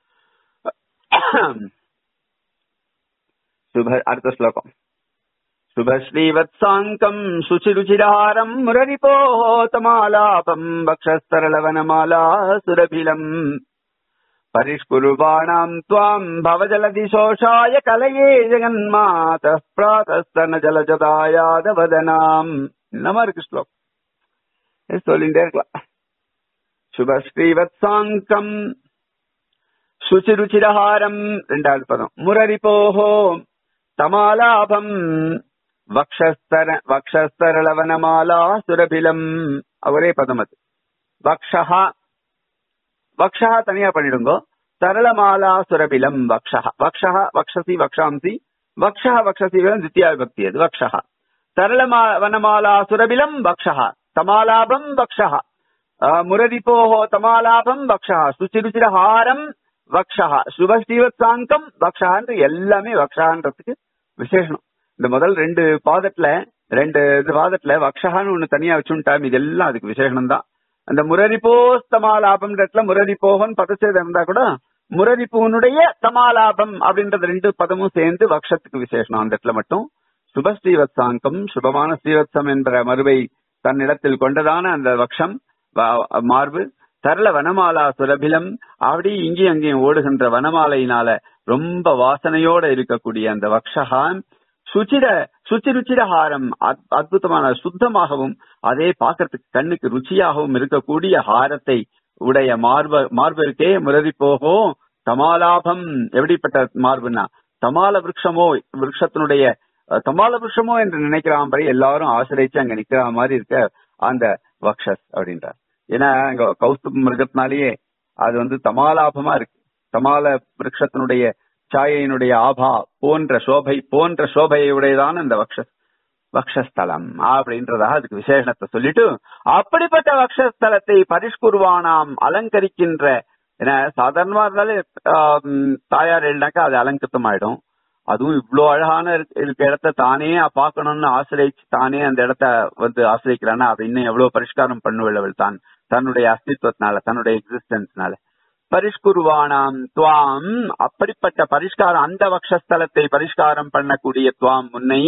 சுப அடுத்த ஸ்லோகம் शुभश्रीवत्साङ्कम् शुचिरुचिरारम् मुररिपोतमालापम् वक्षस्तरलवनमाला सुरभिलम् परिष्कुरुवाणाम् त्वाम् भवजलदिशोषाय कलये जगन्मातः प्रातस्तन जलजदायादवदनाम् நம்ம இருக்கு ஸ்லோகம் இது சொல்லிட்டே இருக்கலாம் சுபஸ்ரீவத்சாங்கம் சுச்சிருச்சிரஹாரம் ரெண்டாவது பதம் முரரிபோஹோ தமாலாபம் வக்ஷஸ்தர வக்ஷஸ்தரளவனமாலா சுரபிலம் ஒரே பதம் அது வக்ஷஹா வக்ஷஹா தனியா பண்ணிடுங்கோ சரளமாலா சுரபிலம் வக்ஷஹ வக்ஷஹ வக்ஷசி வக்ஷாம்சி வக்ஷஹ வக்ஷசி தித்தியா விபக்தி அது வக்ஷஹ சரளமா வனமாலா சுரபிலம் வக்ஷஹ தமாலாபம் வக்ஷஹ முரதிபோஹோ தமாலாபம் வக்ஷஹ சுச்சிருச்சிரஹாரம் வக்ஷஹ சுபஸ்ரீவத்சாங்கம் வக்ஷஹான்ற எல்லாமே வக்ஷஹான்றதுக்கு விசேஷனம் இந்த முதல் ரெண்டு பாதத்துல ரெண்டு இது பாதத்துல வக்ஷஹான்னு ஒண்ணு தனியா வச்சுட்டா இதெல்லாம் அதுக்கு விசேஷனம் தான் அந்த முரரிபோஸ் தமாலாபம்ன்றதுல முரரிபோகன் பதச்சேதம் இருந்தா கூட முரரிப்பூனுடைய தமாலாபம் அப்படின்றது ரெண்டு பதமும் சேர்ந்து வக்ஷத்துக்கு விசேஷனம் அந்த இடத்துல மட்டும் சுப ஸ்ரீவத்சாங்கம் சுபமான ஸ்ரீவத்சம் என்ற மறுவை தன்னிடத்தில் கொண்டதான அந்த வக்ஷம் வ- மார்பு சரள வனமாலா சுரபிலம் அப்படி இங்கேயும் அங்கேயும் ஓடுகின்ற வனமாலையினால ரொம்ப வாசனையோட இருக்கக்கூடிய அந்த வக்ஷகான் சுச்சிர சுச்சிருச்சிரஹாரம் அத்- அற்புதமான சுத்தமாகவும் அதே பார்க்கறதுக்கு கண்ணுக்கு ருச்சியாகவும் இருக்கக்கூடிய ஹாரத்தை உடைய மார்ப மார்பிற்கே முரதி போகும் தமாலாபம் எப்படிப்பட்ட மார்புனா தமால விருட்சமோ விருட்சத்தினுடைய அஹ், தமால விருட்சமோ என்று நினைக்கிறாம்படி எல்லாரும் ஆசிரியச்சு அங்க நிக்கிற மாதிரி இருக்க அந்த வக்ஷஸ் அப்படின்றார் ஏன்னா அங்க கௌஸ்துபம் இருக்கிறதுனாலயே அது வந்து தமாலாபமா இருக்கு தமால விருட்சத்தினுடைய சாயையினுடைய ஆபா போன்ற சோபை போன்ற சோபையை உடையதான இந்த வக்ஷ வக்ஷஸ்தலம் அப்படின்றதாக அதுக்கு விசேஷணத்தை சொல்லிட்டு அப்படிப்பட்ட வக்ஷஸ்தலத்தை பரிஷ்குருவானாம் அலங்கரிக்கின்ற ஏன்னா சாதாரணமா இருந்தாலே ஆம், தாயார் எழுனாக்கா அது அலங்கிருத்தம் ஆயிடும் அதுவும் இவ்வளவு அழகான இருக்க இருக்க இடத்த தானே பார்க்கணும்னு ஆசிரியச்சு தானே அந்த இடத்த வந்து ஆசிரியக்கிறானா அது இன்னும் எவ்வளவு பரிஷ்காரம் பண்ணுவள் தான் தன்னுடைய அஸ்தித்வத்தினால தன்னுடைய எக்ஸிஸ்டன்ஸ்னால பரிஷ்குருவானாம் துவாம் அப்படிப்பட்ட பரிஷ்காரம் அந்த வக்ஷஸ்தலத்தை பரிஷ்காரம் பண்ணக்கூடிய துவாம் முன்னை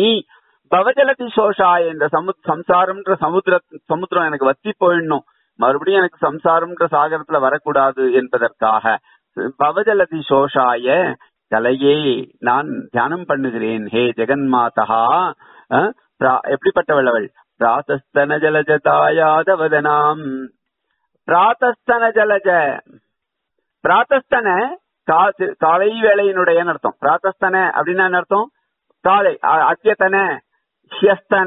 பவஜலதி சோஷாய இந்த சமு சம்சாரம்ன்ற சமுத்திர சமுத்திரம் எனக்கு வத்தி போயிடணும் மறுபடியும் எனக்கு சம்சாரம்ன்ற சாகரத்துல வரக்கூடாது என்பதற்காக பவஜலதி சோஷாய கலையே நான் தியானம் பண்ணுகிறேன் ஹே ஜெகன்மாதா அஹ், பிரா- எப்படிப்பட்டவள் அவள் பிராத்தஸ்தன ஜலஜதாயாதவதனாம் பிராத்தஸ்தன ஜலஜ பிராத்தஸ்தன கா- காலை வேளையினுடைய அர்த்தம் பிராத்தஸ்தன அப்படின்னா என்ன அர்த்தம் காலை அ- அத்தியத்தன ஹியஸ்தன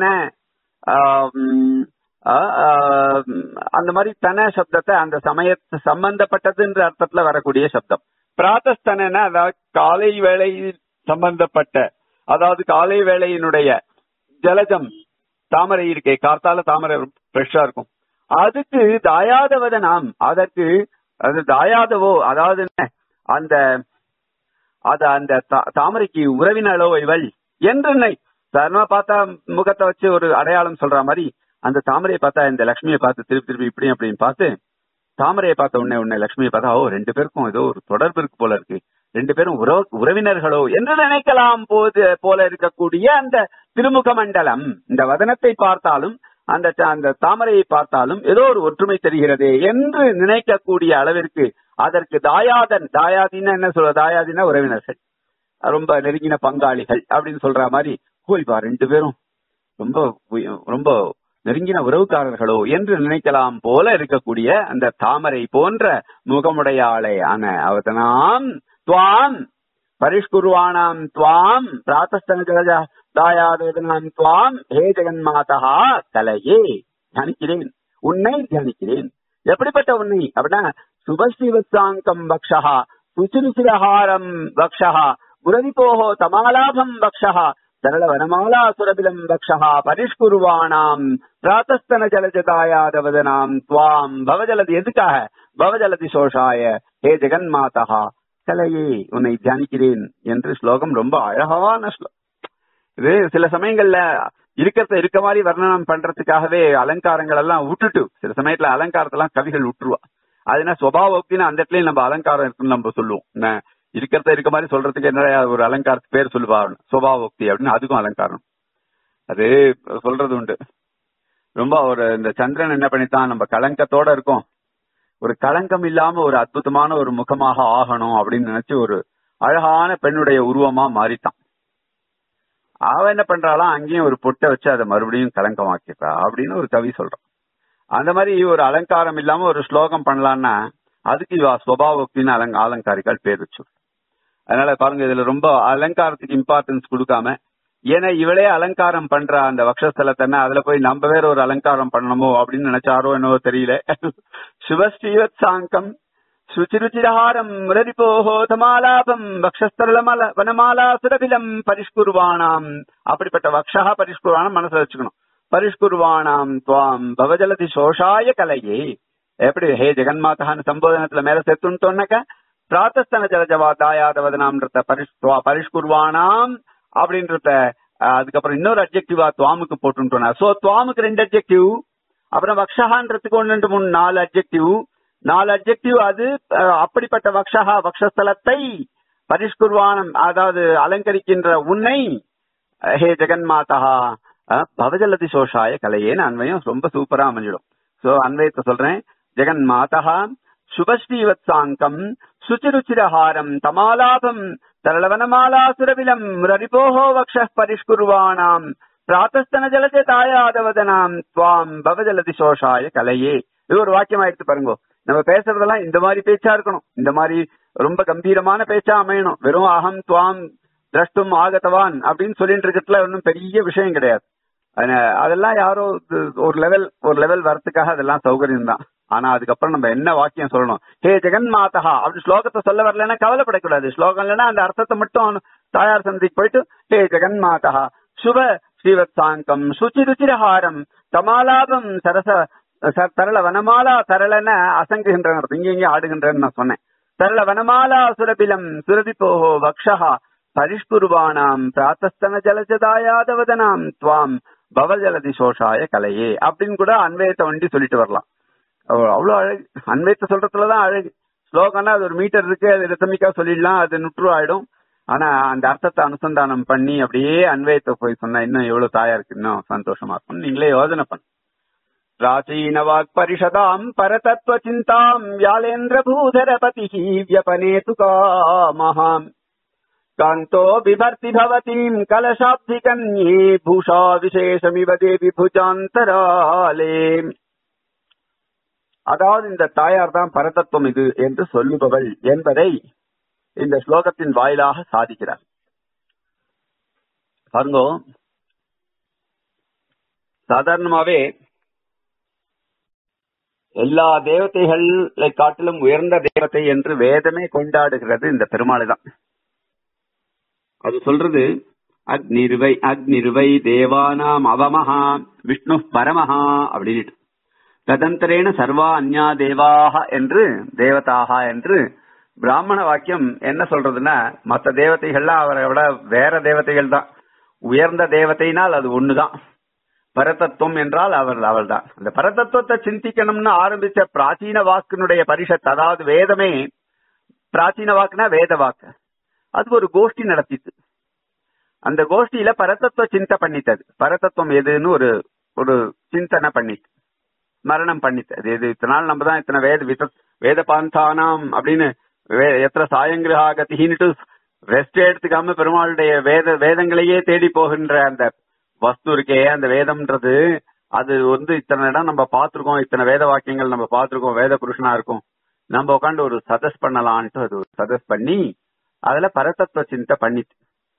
ஆம், ஆ- ஆம், அந்த மாதிரி தன சப்தத்தை அந்த சமய சம்பந்தப்பட்டதுன்ற அர்த்தத்துல வரக்கூடிய சப்தம் பிராத்தஸ்தனா அதாவது காலை வேளை சம்பந்தப்பட்ட அதாவது காலை வேளையினுடைய ஜலஜம் தாமரை இருக்கே கார்த்தால தாமரை ஃப்ரெஷ்ஷா இருக்கும் அதுக்கு தாயாதவத நாம் அதற்கு அது தாயாதவோ அதாவது என்ன அந்த அத அந்த தா- தாமரைக்கு உறவினளோ இவள் என்று சாதாரணமா பார்த்தா முகத்தை வச்சு ஒரு அடையாளம் சொல்ற மாதிரி அந்த தாமரையை பார்த்தா இந்த லட்சுமியை பார்த்து திருப்பி திருப்பி இப்படி அப்படின்னு பார்த்து தாமரையை பார்த்த உடனே உடனே லட்சுமியை பார்த்தா ஓ ரெண்டு பேருக்கும் ஏதோ ஒரு தொடர்பு இருக்கு போல இருக்கு ரெண்டு பேரும் உறவு உறவினர்களோ என்று நினைக்கலாம் போது போல இருக்கக்கூடிய அந்த திருமுக மண்டலம் இந்த வதனத்தை பார்த்தாலும் அந்த ச- அந்த தாமரையை பார்த்தாலும் ஏதோ ஒரு ஒற்றுமை தெரிகிறதே என்று நினைக்கக்கூடிய அளவிற்கு அதற்கு தாயாதன் தாயாதின்னா என்ன சொல்ற தாயாதின்னா உறவினர்கள் ரொம்ப நெருங்கின பங்காளிகள் அப்படின்னு சொல்ற மாதிரி போய்பா ரெண்டு பேரும் ரொம்ப உய- ரொம்ப நெருங்கின உறவுக்காரர்களோ என்று நினைக்கலாம் போல இருக்கக்கூடிய அந்த தாமரை போன்ற முகமுடையாளே ஆன அவதனாம் துவாம் பரிஷ்குருவானாம் துவாம் பிராத்தஸ்தன ஜலஜா தாயாதேதனாம் துவாம் ஹே ஜெகன்மாதா கலையே தியானிக்கிறேன் உன்னை தியானிக்கிறேன் எப்படிப்பட்ட உன்னை அப்படின்னா சுபஸ்ரீவத்சாங்கம் வக்ஷா சுச்சிருசிரஹாரம் வக்ஷா முரதிபோஹோ தமாலாபம் வக்ஷா சரள வனமாலா சுரபிலம் வக்ஷா பரிஷ்குருவானாம் பிராத்தஸ்தன ஜலஜதாயாதவதனாம் துவாம் பவஜலதி எதுக்காக பவஜலதி சோஷாய ஹே ஜெகன்மாதா கலையே உன்னை தியானிக்கிறேன் என்று ஸ்லோகம் ரொம்ப அழகான ஸ்லோகம் இது சில சமயங்கள்ல இருக்கிறத இருக்க மாதிரி வர்ணனம் பண்றதுக்காகவே அலங்காரங்கள் எல்லாம் விட்டுட்டு சில சமயத்துல அலங்காரத்தெல்லாம் கவிகள் விட்டுருவா அது என்ன சுபாவோக்தின்னு அந்த இடத்துலயும் நம்ம அலங்காரம் இருக்குன்னு நம்ம சொல்லுவோம் என்ன, இருக்கிறத இருக்க மாதிரி சொல்றதுக்கு என்ன ஒரு அலங்காரத்துக்கு பேர் சொல்லுவா சுபாவோக்தி அப்படின்னு அதுக்கும் அலங்காரம் அது சொல்றது உண்டு ரொம்ப ஒரு இந்த சந்திரன் என்ன பண்ணித்தான் நம்ம கலங்கத்தோட இருக்கோம் ஒரு களங்கம் இல்லாம ஒரு அற்புதமான ஒரு முகமாக ஆகணும் அப்படின்னு நினைச்சு ஒரு அழகான பெண்ணுடைய உருவமா மாறிட்டான் அவ என்ன பண்றாளாம் அங்கேயும் ஒரு பொட்டை வச்சு அதை மறுபடியும் கலங்கமாக்கிட்டா அப்படின்னு ஒரு கவி சொல்றான் அந்த மாதிரி ஒரு அலங்காரம் இல்லாம ஒரு ஸ்லோகம் பண்ணலான்னா அதுக்கு இவ ஸ்வபாவோக்தின்னு அலங்க அலங்காரிகள் பேர் வச்சு அதனால பாருங்க இதுல ரொம்ப அலங்காரத்துக்கு இம்பார்ட்டன்ஸ் கொடுக்காம ஏன்னா இவளே அலங்காரம் பண்ற அந்த வக்ஷஸ்தலத்தன்னா அதுல போய் நம்ம வேற ஒரு அலங்காரம் பண்ணணுமோ அப்படின்னு நினைச்சாரோ என்னவோ தெரியல சிவஸ்ரீவத் சாங்கம் சுச்சிருச்சிரஹாரம் முரரிபோஹோ தமாலாபம் வக்ஷஸ்தலமல வனமாலா சுரபிலம் பரிஷ்குருவானாம் அப்படிப்பட்ட வக்ஷா பரிஷ்குருவானம் மனசுல வச்சுக்கணும் பரிஷ்குருவானாம் துவாம் பவஜலதி சோஷாய கலையே எப்படி ஹே ஜெகன்மாதான்னு சம்போதனத்துல மேல சேர்த்துட்டோம்னாக்க பிராத்தஸ்தன ஜலஜவா தாயாதவதனாம்ன்றத பரிஷ் துவா- பரிஷ்குர்வானாம் அப்படின்றத அஹ், அதுக்கப்புறம் இன்னொரு அப்ஜெக்டிவா துவாமுக்கு போட்டுட்டோம்னா சோ துவாமுக்கு ரெண்டு அப்ஜெக்டிவ் அப்புறம் வக்ஷகான்றதுக்கு ஒன்று ரெண்டு மூணு நாலு அப்ஜெக்டிவ் நாலு அப்ஜெக்டிவ் அது அஹ், அப்படிப்பட்ட வக்ஷகா வக்ஷஸ்தலத்தை பரிஷ்குர்வானம் அதாவது அலங்கரிக்கின்ற உன்னை அஹ், ஹே ஜெகன்மாதா அஹ், பவஜலதி சோஷாய கலையேன்னு அன்வயம் ரொம்ப சூப்பரா அமைஞ்சிடும் சோ அன்வயத்தை சொல்றேன் ஜெகன்மாதா சுபஸ்ரீவத்சாங்கம் சுச்சிருச்சிரஹாரம் தமாலாபம் தரளவனமாலாசுரவிலம் ரரிபோஹோ வக்ஷ பரிஷ்குர்வானாம் பிராத்தஸ்தன ஜலஜ தாயாதவதனாம் துவாம் பவஜலதி சோஷாய கலையே இது ஒரு வாக்கியமா எடுத்து பாருங்க நம்ம பேசுறதெல்லாம் இந்த மாதிரி பேச்சா இருக்கணும் இந்த மாதிரி ரொம்ப கம்பீரமான பேச்சா அமையணும் வெறும் அகம் துவாம் திரஷ்டும் ஆகத்தவான் அப்படின்னு சொல்லிட்டு இருக்கிறதுல ஒன்றும் பெரிய விஷயம் கிடையாது அதன- அதெல்லாம் யாரோ இது ஒரு லெவல் ஒரு லெவல் வரத்துக்காக அதெல்லாம் சௌகரியம் தான் ஆனா அதுக்கப்புறம் நம்ம என்ன வாக்கியம் சொல்லணும் ஹே ஜெகன் மாதா அப்படி ஸ்லோகத்தை சொல்ல வரலன்னா கவலைப்படக்கூடாது ஸ்லோகம் இல்லைன்னா அந்த அர்த்தத்தை மட்டும் தாயார் சந்திக்கு போயிட்டு ஹே ஜெகன் மாதா சுப ஸ்ரீவத்சாங்கம் சுச்சி ருச்சிரஹாரம் கமாலாபம் சரச ச- தரள வனமாலா தரளன அசங்குகின்றன இங்க இங்க ஆடுகின்றன்னு நான் சொன்னேன் தரள வனமாலா சுரபிலம் சுரதி போஹோ வக்ஷா பரிஷ்குருவானாம் பிராத்தஸ்தன ஜலஜதாயாதவதனாம் துவாம் பவஜலதி சோஷாய கலையே அப்படின்னு கூட அன்வயத்தை வண்டி சொல்லிட்டு வரலாம் அவ்வ- அவ்வளவு அழகு அன்வயத்தை சொல்றதுலதான் அழகு ஸ்லோகம்னா அது ஒரு மீட்டர் இருக்கு அது ரித்தமிக்கா சொல்லிடலாம் அது நுற்று ஆயிடும் ஆனா அந்த அர்த்தத்தை அனுசந்தானம் பண்ணி அப்படியே அன்வயத்தை போய் சொன்னா இன்னும் எவ்வளவு தாயா இருக்கு இன்னும் சந்தோஷமா இருக்கும் நீங்களே யோசனை பண்ணு பிராச்சீன வாக் பரிஷதாம் பரதத்வ சிந்தாம் வியாலேந்திர பூதரபதி வியபனேது காமஹாம் காந்தோ பிபர்த்தி பவதீம் கலசாப்தி கன்யே பூஷா விசேஷமிவ தேவி புஜாந்தராலே அதாவது இந்த தாயார் தான் பரதத்துவம் இது என்று சொல்லுபவள் என்பதை இந்த ஸ்லோகத்தின் வாயிலாக சாதிக்கிறார் பாருங்க சாதாரணமாவே எல்லா தேவதைகளை காட்டிலும் உயர்ந்த தேவதை என்று வேதமே கொண்டாடுகிறது இந்த பெருமாளை தான் அது சொல்றது அக்னிருவை அக்னிருவை தேவானாம் அவமஹா விஷ்ணு பரமஹா அப்படின்ட்டு ததந்தரேன சர்வா அந்யா தேவாக என்று தேவதாக என்று பிராமண வாக்கியம் என்ன சொல்றதுன்னா மற்ற தேவதைகள்லாம் அவரை விட வேற தேவதைகள் தான் உயர்ந்த தேவதைனால் அது ஒண்ணுதான் பரதத்துவம் என்றால் அவர் அவள்தான் அந்த பரதத்துவத்தை சிந்திக்கணும்னு ஆரம்பிச்ச பிராச்சீன வாக்கினுடைய பரிஷத் அதாவது வேதமே பிராச்சீன வாக்குனா வேத வாக்கு அது ஒரு கோஷ்டி நடத்திட்டு அந்த கோஷ்டியில பரதத்துவ சிந்தை பண்ணித்தது பரதத்துவம் எதுன்னு ஒரு ஒரு சிந்தனை பண்ணிட்டு மரணம் பண்ணிட்டு அது இது இத்தனை நாள் நம்ம தான் இத்தனை வேத வித வேத பாந்தானாம் அப்படின்னு வே- எத்தனை சாயங்கிரகா கத்தின்னுட்டு ரெஸ்ட் எடுத்துக்காம பெருமாளுடைய வேத வேதங்களையே தேடி போகின்ற அந்த வஸ்து இருக்கே அந்த வேதம்ன்றது அது வந்து இத்தனை இடம் நம்ம பார்த்திருக்கோம் இத்தனை வேத வாக்கியங்கள் நம்ம பார்த்திருக்கோம் வேத புருஷனா இருக்கும் நம்ம உட்காந்து ஒரு சதஸ் பண்ணலான்ட்டு அது ஒரு சதஸ் பண்ணி அதுல பரதத்துவ சிந்தை பண்ணிட்டு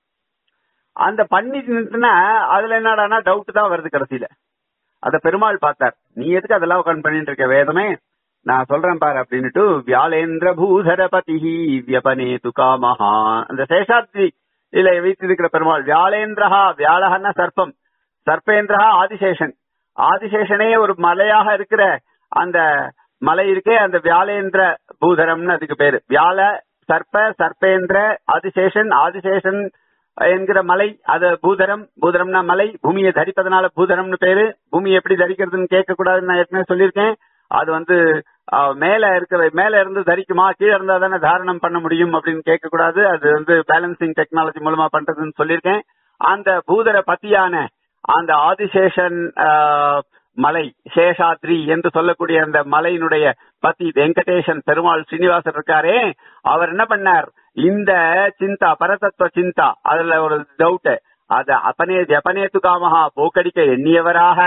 அந்த பண்ணிட்டுனா அதுல என்னடானா டவுட் தான் வருது கடைசியில அத பெருமாள் பார்த்தார் நீ எதுக்கு அதெல்லாம் உட்காந்து பண்ணிட்டு இருக்க வேதமே நான் சொல்றேன் பாரு அப்படின்னுட்டு வியாலேந்திர பூதரபதி வியபனே துகாமஹா அந்த சேஷாத்ரி இல்ல வீட்டிருக்கிற பெருமாள் வியாலேந்திரஹா வியாழகன்னா சர்ப்பம் சர்ப்பேந்திரஹா ஆதிசேஷன் ஆதிசேஷனே ஒரு மலையாக இருக்கிற அந்த மலை இருக்கே அந்த வியாலேந்திர பூதரம்னு அதுக்கு பேரு வியாழ சர்ப்ப சர்ப்பேந்திர ஆதிசேஷன் ஆதிசேஷன் என்கிற மலை அது பூதரம் பூதரம்னா மலை பூமியை தரிப்பதனால பூதரம்னு பேரு பூமி எப்படி தரிக்கிறதுன்னு கேட்க கூடாதுன்னு நான் ஏற்கனவே சொல்லியிருக்கேன் அது வந்து அஹ், மேல இருக்கிற மேல இருந்து தரிக்குமா கீழே இருந்தா தானே தாரணம் பண்ண முடியும் அப்படின்னு கேட்க கூடாது அது வந்து பேலன்சிங் டெக்னாலஜி மூலமா பண்றதுன்னு சொல்லியிருக்கேன் அந்த பூதர பத்தியான அந்த ஆதிசேஷன் ஆஹ், மலை சேஷாத்ரி என்று சொல்லக்கூடிய அந்த மலையினுடைய பத்தி வெங்கடேசன் பெருமாள் ஸ்ரீனிவாசர் இருக்காரே அவர் என்ன பண்ணார் இந்த சிந்தா பரதத்துவ சிந்தா அதுல ஒரு டவுட் அத அப்பனே ஜப்பனேத்து காமஹா போக்கடிக்க எண்ணியவராக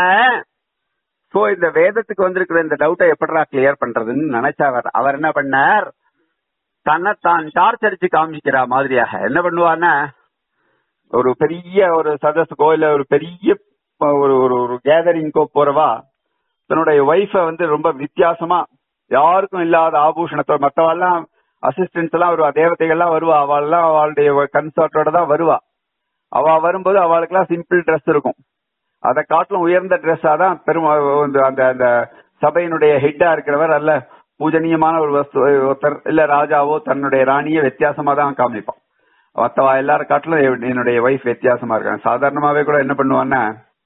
சோ இந்த வேதத்துக்கு வந்திருக்கிற இந்த டவுட்டை எப்படிடா கிளியர் பண்றதுன்னு நினைச்சவர் அவர் என்ன பண்ணார் தன்னைத்தான் டார்ச் அடிச்சு காமிக்கிற மாதிரியாக என்ன பண்ணுவார்னா ஒரு பெரிய ஒரு சதஸுக்கோ இல்ல ஒரு பெரிய ஒரு ஒரு ஒரு கேதரிங்கோ போறவா தன்னுடைய ஒய்ஃப வந்து ரொம்ப வித்தியாசமா யாருக்கும் இல்லாத ஆபூஷணத்தோட மத்தவெல்லாம் அசிஸ்டன்ஸ் எல்லாம் வருவா தேவதைகள்லாம் வருவா அவள்லாம் அவளுடைய கன்சர்ட்டோட தான் வருவா அவ வரும்போது அவளுக்கெல்லாம் சிம்பிள் ட்ரெஸ் இருக்கும் அதை காட்டிலும் உயர்ந்த ட்ரெஸ்ஸா தான் பெரும் அந்த அந்த அந்த சபையினுடைய ஹெட்டா இருக்கிறவர் அல்ல பூஜனீயமான ஒரு வஸ்து ஒருத்தர் இல்ல ராஜாவோ தன்னுடைய ராணியை வித்தியாசமா தான் காமிப்பான் மத்தவா எல்லாரும் காட்டிலும் என்- என்னுடைய ஒய்ஃப் வித்தியாசமா இருக்காங்க சாதாரணமாவே கூட என்ன பண்ணுவான்னா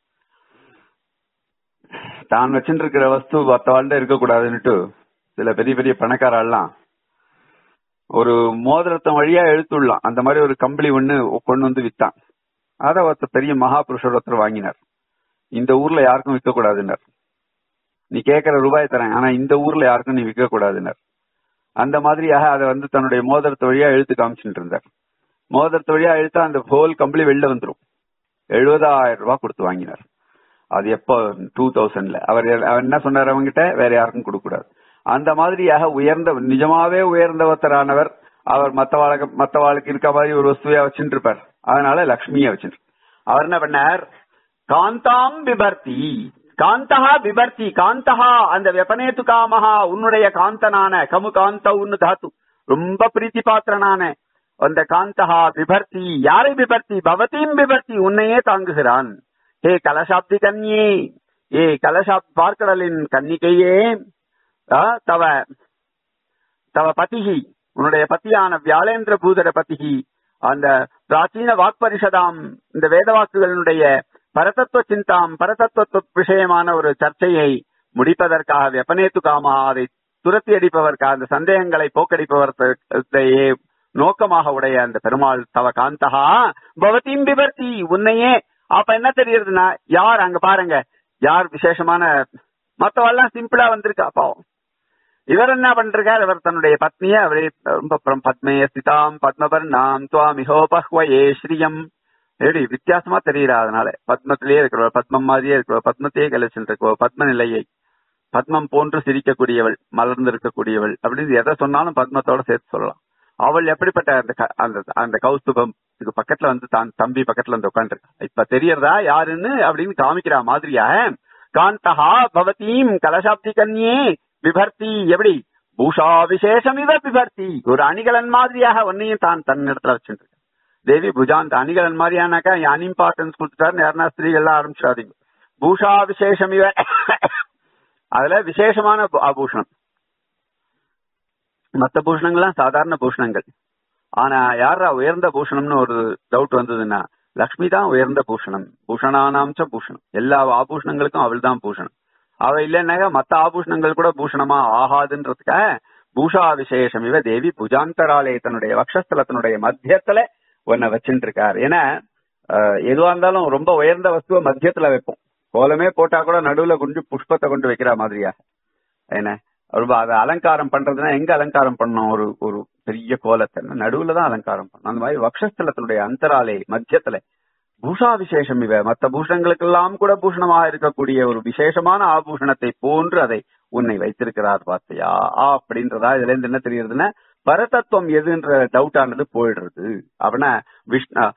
தான் வச்சுட்டு இருக்கிற வஸ்து மத்தவாள்கிட்ட இருக்கக்கூடாதுன்னுட்டு சில பெரிய பெரிய பணக்காரெல்லாம் ஒரு மோதிரத்தம் வழியா எழுத்துடலாம் அந்த மாதிரி ஒரு கம்பளி ஒண்ணு கொண்டு வந்து வித்தான் அத ஒருத்தர் பெரிய மகாபுருஷர் ஒருத்தர் வாங்கினார் இந்த ஊர்ல யாருக்கும் விற்க கூடாதுன்னார் நீ கேட்கிற ரூபாய் தரேன் ஆனா இந்த ஊர்ல யாருக்கும் நீ விற்க கூடாதுன்னார் அந்த மாதிரியாக அதை வந்து தன்னுடைய மோதிரத்து வழியா எழுத்து காமிச்சுட்டு இருந்தார் மோதிரத்து வழியா எழுத்தா அந்த ஹோல் கம்பளி வெளில வந்துரும் எழுபதாயிரம் ரூபாய் கொடுத்து வாங்கினார் அது எப்போ டூ தௌசண்ட்ல அவர் அவர் என்ன சொன்னார் அவங்கிட்ட வேற யாருக்கும் கொடுக்க கூடாது அந்த மாதிரியாக உயர்ந்த நிஜமாவே உயர்ந்தவத்தரானவர் அவர் மத்தவாளுக்கு மத்தவாளுக்கு இருக்க மாதிரி ஒரு வஸ்துவையா வச்சுட்டு இருப்பார் அதனால லக்ஷ்மியை வச்சுட்டு அவர் என்ன பண்ணார் காந்தாம் விபர்த்தி காந்தஹா விபர்த்தி காந்தஹா அந்த வெப்பனேத்து காமஹா உன்னுடைய காந்தனான கமு காந்த உன்னு தாத்து ரொம்ப பிரீத்தி பாத்திரனான அந்த காந்தஹா விபர்த்தி யாரை விபர்த்தி பவதியும் விபர்த்தி உன்னையே தாங்குகிறான் ஹே கலசாப்தி கன்யே ஏ கலசாப் பார்க்கடலின் கன்னிகையே ஆ, தவ தவ பதிகி உன்னுடைய பத்தியான வியாழேந்திர பூதர பதிகி அந்த பிராச்சீன வாக்பரிஷதாம் இந்த வேத வாக்குகளுடைய பரதத்துவ சிந்தாம் பரதத்துவ விஷயமான ஒரு சர்ச்சையை முடிப்பதற்காக வெப்பனேத்து காமா அதை துரத்தி அடிப்பதற்காக அந்த சந்தேகங்களை போக்கடிப்பவர்த்தையே நோக்கமாக உடைய அந்த பெருமாள் தவ காந்தகா பவதியும் விபர்த்தி உன்னையே அப்ப என்ன தெரியுதுன்னா யார் அங்க பாருங்க யார் விசேஷமான மத்தவெல்லாம் சிம்பிளா வந்திருக்கா பாவம் இவர் என்ன பண்றார் இவர் தன்னுடைய பத்னிய அவரே ரொம்ப அப்புறம் பத்மே ஸ்திதாம் பத்மபர்ணாம் துவாமிஹோபஹ்வயே ஸ்ரீயம் எப்படி வித்தியாசமா தெரியறா அதனால பத்மத்திலேயே இருக்கிறவர் பத்மம் மாதிரியே இருக்கிறவர் பத்மத்தையே கழிச்சுட்டு இருக்கவர் பத்ம நிலையை பத்மம் போன்று சிரிக்கக்கூடியவள் மலர்ந்து இருக்கக்கூடியவள் அப்படின்னு எதை சொன்னாலும் பத்மத்தோட சேர்த்து சொல்லலாம் அவள் எப்படிப்பட்ட அந்த க- அந்த அந்த கௌஸ்துபம் இதுக்கு பக்கத்துல வந்து தான் தம்பி பக்கத்துல வந்து உட்காந்துருக்கா இப்ப தெரியறதா யாருன்னு அப்படின்னு காமிக்கிறா மாதிரியா காந்தஹா பவதீம் கலசாப்தி கன்யே விபர்த்தி எப்படி பூஷா விசேஷம் இவ விபர்த்தி ஒரு அணிகலன் மாதிரியாக ஒன்னையும் தான் தன் இடத்துல வச்சுட்டு தேவி புஜாந்த் அணிகலன் மாதிரியானாக்கா அன்இம்பார்ட்டன்ஸ் கொடுத்துட்டாருன்னு யாருன்னா ஸ்திரீகள்லாம் ஆரம்பிச்சிடாதீங்க பூஷா விசேஷம் இவ அதுல விசேஷமான பூ- ஆபூஷணம் மத்த பூஷணங்கள்லாம் சாதாரண பூஷணங்கள் ஆனா யாரா உயர்ந்த பூஷணம்னு ஒரு டவுட் வந்ததுன்னா லக்ஷ்மி தான் உயர்ந்த பூஷணம் பூஷணானாம்ச பூஷணம் எல்லா ஆபூஷணங்களுக்கும் அவள் தான் பூஷணம் அவ இல்லைன்னாக்கா மத்த ஆபூஷணங்கள் கூட பூஷணமா ஆகாதுன்றதுக்காக பூஷா விசேஷம் இவ தேவி புஜாந்தராலே தன்னுடைய வக்ஷஸ்தலத்தினுடைய மத்தியத்துல ஒன்ன வச்சுட்டு இருக்கார் ஏன்னா அஹ், எதுவா இருந்தாலும் ரொம்ப உயர்ந்த வஸ்துவ மத்தியத்துல வைப்போம் கோலமே போட்டா கூட நடுவுல கொஞ்சம் புஷ்பத்தை கொண்டு வைக்கிற மாதிரியா என்ன ரொம்ப அதை அலங்காரம் பண்றதுன்னா எங்க அலங்காரம் பண்ணணும் ஒரு ஒரு பெரிய கோலத்தை நடுவுல தான் அலங்காரம் பண்ணணும் அந்த மாதிரி வக்ஷஸ்தலத்தினுடைய அந்தராலே மத்தியத்துல பூஷா விசேஷம் இவ மத்த பூஷணங்களுக்கெல்லாம் கூட பூஷணமாக இருக்கக்கூடிய ஒரு விசேஷமான ஆபூஷணத்தை போன்று அதை உன்னை வைத்திருக்கிறார் பார்த்தியா அப்படின்றதா இதுல இருந்து என்ன தெரியுதுன்னா பரதத்துவம் எதுன்ற டவுட் ஆனது போயிடுறது அவன விஷ்ணு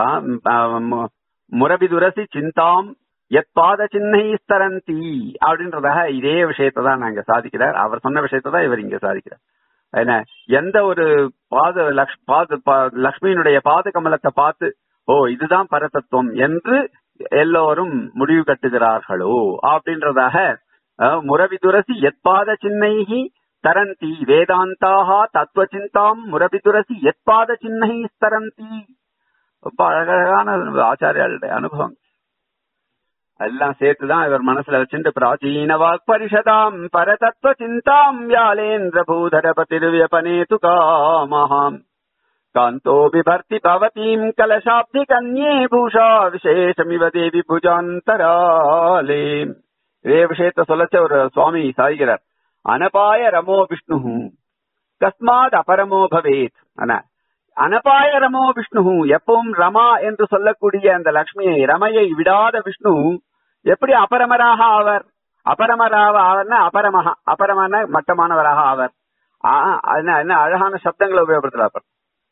முரபிதுரசி சிந்தாம் எத் பாத சின்னை ஸ்தரந்தி அப்படின்றதாக இதே விஷயத்தை தான் நாங்க சாதிக்கிறார் அவர் சொன்ன விஷயத்தை தான் இவர் இங்க சாதிக்கிறார் என்ன எந்த ஒரு பாத லக்ஷ் பாத லக்ஷ்மியினுடைய பாத கமலத்தை பார்த்து ஓ இதுதான் பரதத்துவம் என்று எல்லோரும் முடிவு கட்டுகிறார்களோ அப்படின்றதாக முரவிதுரசி எத்பாத சின்னைகி தரந்தி வேதாந்தாக தத்துவ சிந்தாம் முரபிதுரசி எத்பாத சின்னை ஸ்தரந்தி ரொம்ப அழகழகான ஆச்சாரியாளுடைய அனுபவம் எல்லாம் சேர்த்துதான் இவர் மனசுல வச்சுட்டு பிராச்சீன வாக் பரிஷதாம் பரதத்துவ சிந்தாம் வியாலேந்திர பூதரபதிர்வியபனேது காமஹாம் காந்தோ பிபர்த்தி பவதீம் கலசாப்தி கன்யே பூஷா விசேஷமிவ தேவி புஜாந்தராலே இதே விஷயத்த சொல்லச்ச ஒரு சுவாமி சாய்கிறார் அனபாய ரமோ விஷ்ணு கஸ்மாத் அபரமோ பவேத் அனபாய ரமோ விஷ்ணு எப்பவும் ரமா என்று சொல்லக்கூடிய அந்த லக்ஷ்மியை ரமையை விடாத விஷ்ணு எப்படி அபரமராக ஆவர் அபரமராக ஆவர்னா அபரமகா அபரமான மட்டமானவராக ஆவர் என்ன அழகான சப்தங்களை உபயோகப்படுத்துறார்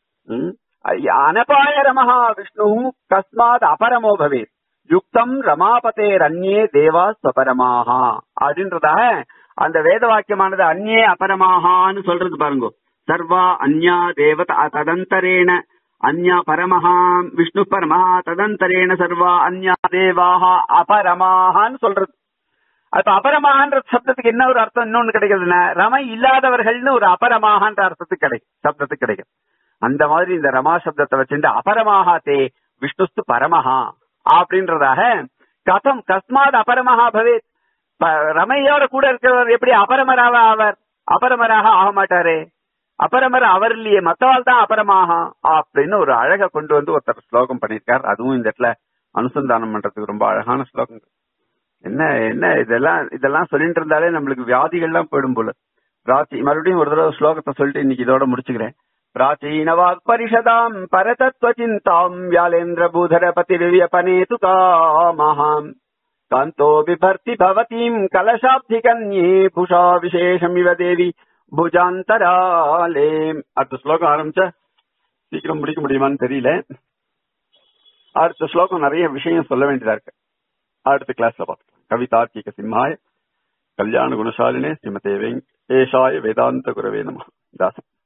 அனபாய ரமஹா விஷ்ணு கஸ்மாத் அபரமோ பவேத் யுக்தம் ரமாபதேர் அந்நே தேவா ஸ்வபரமாகா அப்படின்றதாக அந்த வேத வாக்கியமானது அந்நே அபரமாகான்னு சொல்றது பாருங்க சர்வா அந்யா தேவத ததந்தரேன அந்யா பரமஹா விஷ்ணு பரமஹா ததந்தரேன சர்வா அந்யா தேவாக அபரமாகான்னு சொல்றது அப்ப அபரமாகன்ற சப்தத்துக்கு என்ன ஒரு அர்த்தம் இன்னொன்னு கிடைக்குதுன்னா ரமை இல்லாதவர்கள்னு ஒரு அபரமாகன்ற அர்த்தத்துக்கு கிடைக்கும் சப்தத்துக்கு கிடைக்கும் அந்த மாதிரி இந்த ரமா சப்தத்தை வச்சுட்டு அபரமாகா தே விஷ்ணுஸ்து பரமஹா அப்படின்றதாக கதம் கஸ்மாத் அபரமஹா பவேத் ரமையோட கூட இருக்கிறவர் எப்படி அபரமராக ஆவர் அபரமராக ஆக மாட்டாரே அபரமர அவர் இல்லையே மத்தவாள் தான் அபரமாக அப்படின்னு ஒரு அழக கொண்டு வந்து ஒருத்தர் ஸ்லோகம் பண்ணிருக்கார் அதுவும் இந்த இடத்துல அனுசந்தானம் பண்றதுக்கு ரொம்ப அழகான ஸ்லோகம் என்ன என்ன இதெல்லாம் இதெல்லாம் சொல்லிட்டு இருந்தாலே நம்மளுக்கு வியாதிகள்லாம் போயிடும் போல பிராச்சி மறுபடியும் ஒரு தடவை ஸ்லோகத்தை சொல்லிட்டு இன்னைக்கு இதோட முடிச்சுக்கிறேன் பிராச்சீன வாக் பரிஷதாம் பரதத்வ சிந்தாம் வியாலேந்திர பூதர பதிவியபனேது காமஹாம் காந்தோ பிபர்த்தி பவதீம் கலசாப்தி கன்யே புஷா விசேஷமிவ தேவி புஜாந்தராலே அடுத்த ஸ்லோகம் ஆரம்பிச்சா சீக்கிரம் முடிக்க முடியுமான்னு தெரியல அடுத்த ஸ்லோகம் நிறைய விஷயம் சொல்ல வேண்டியதா இருக்கு அடுத்த கிளாஸ்ல பார்க்கலாம் கவிதார்க்கிக சிம்மாய கல்யாண குணசாலினே ஸ்ரீமதே வெங்கேஷாய வேதாந்த குரவே நம தாசன்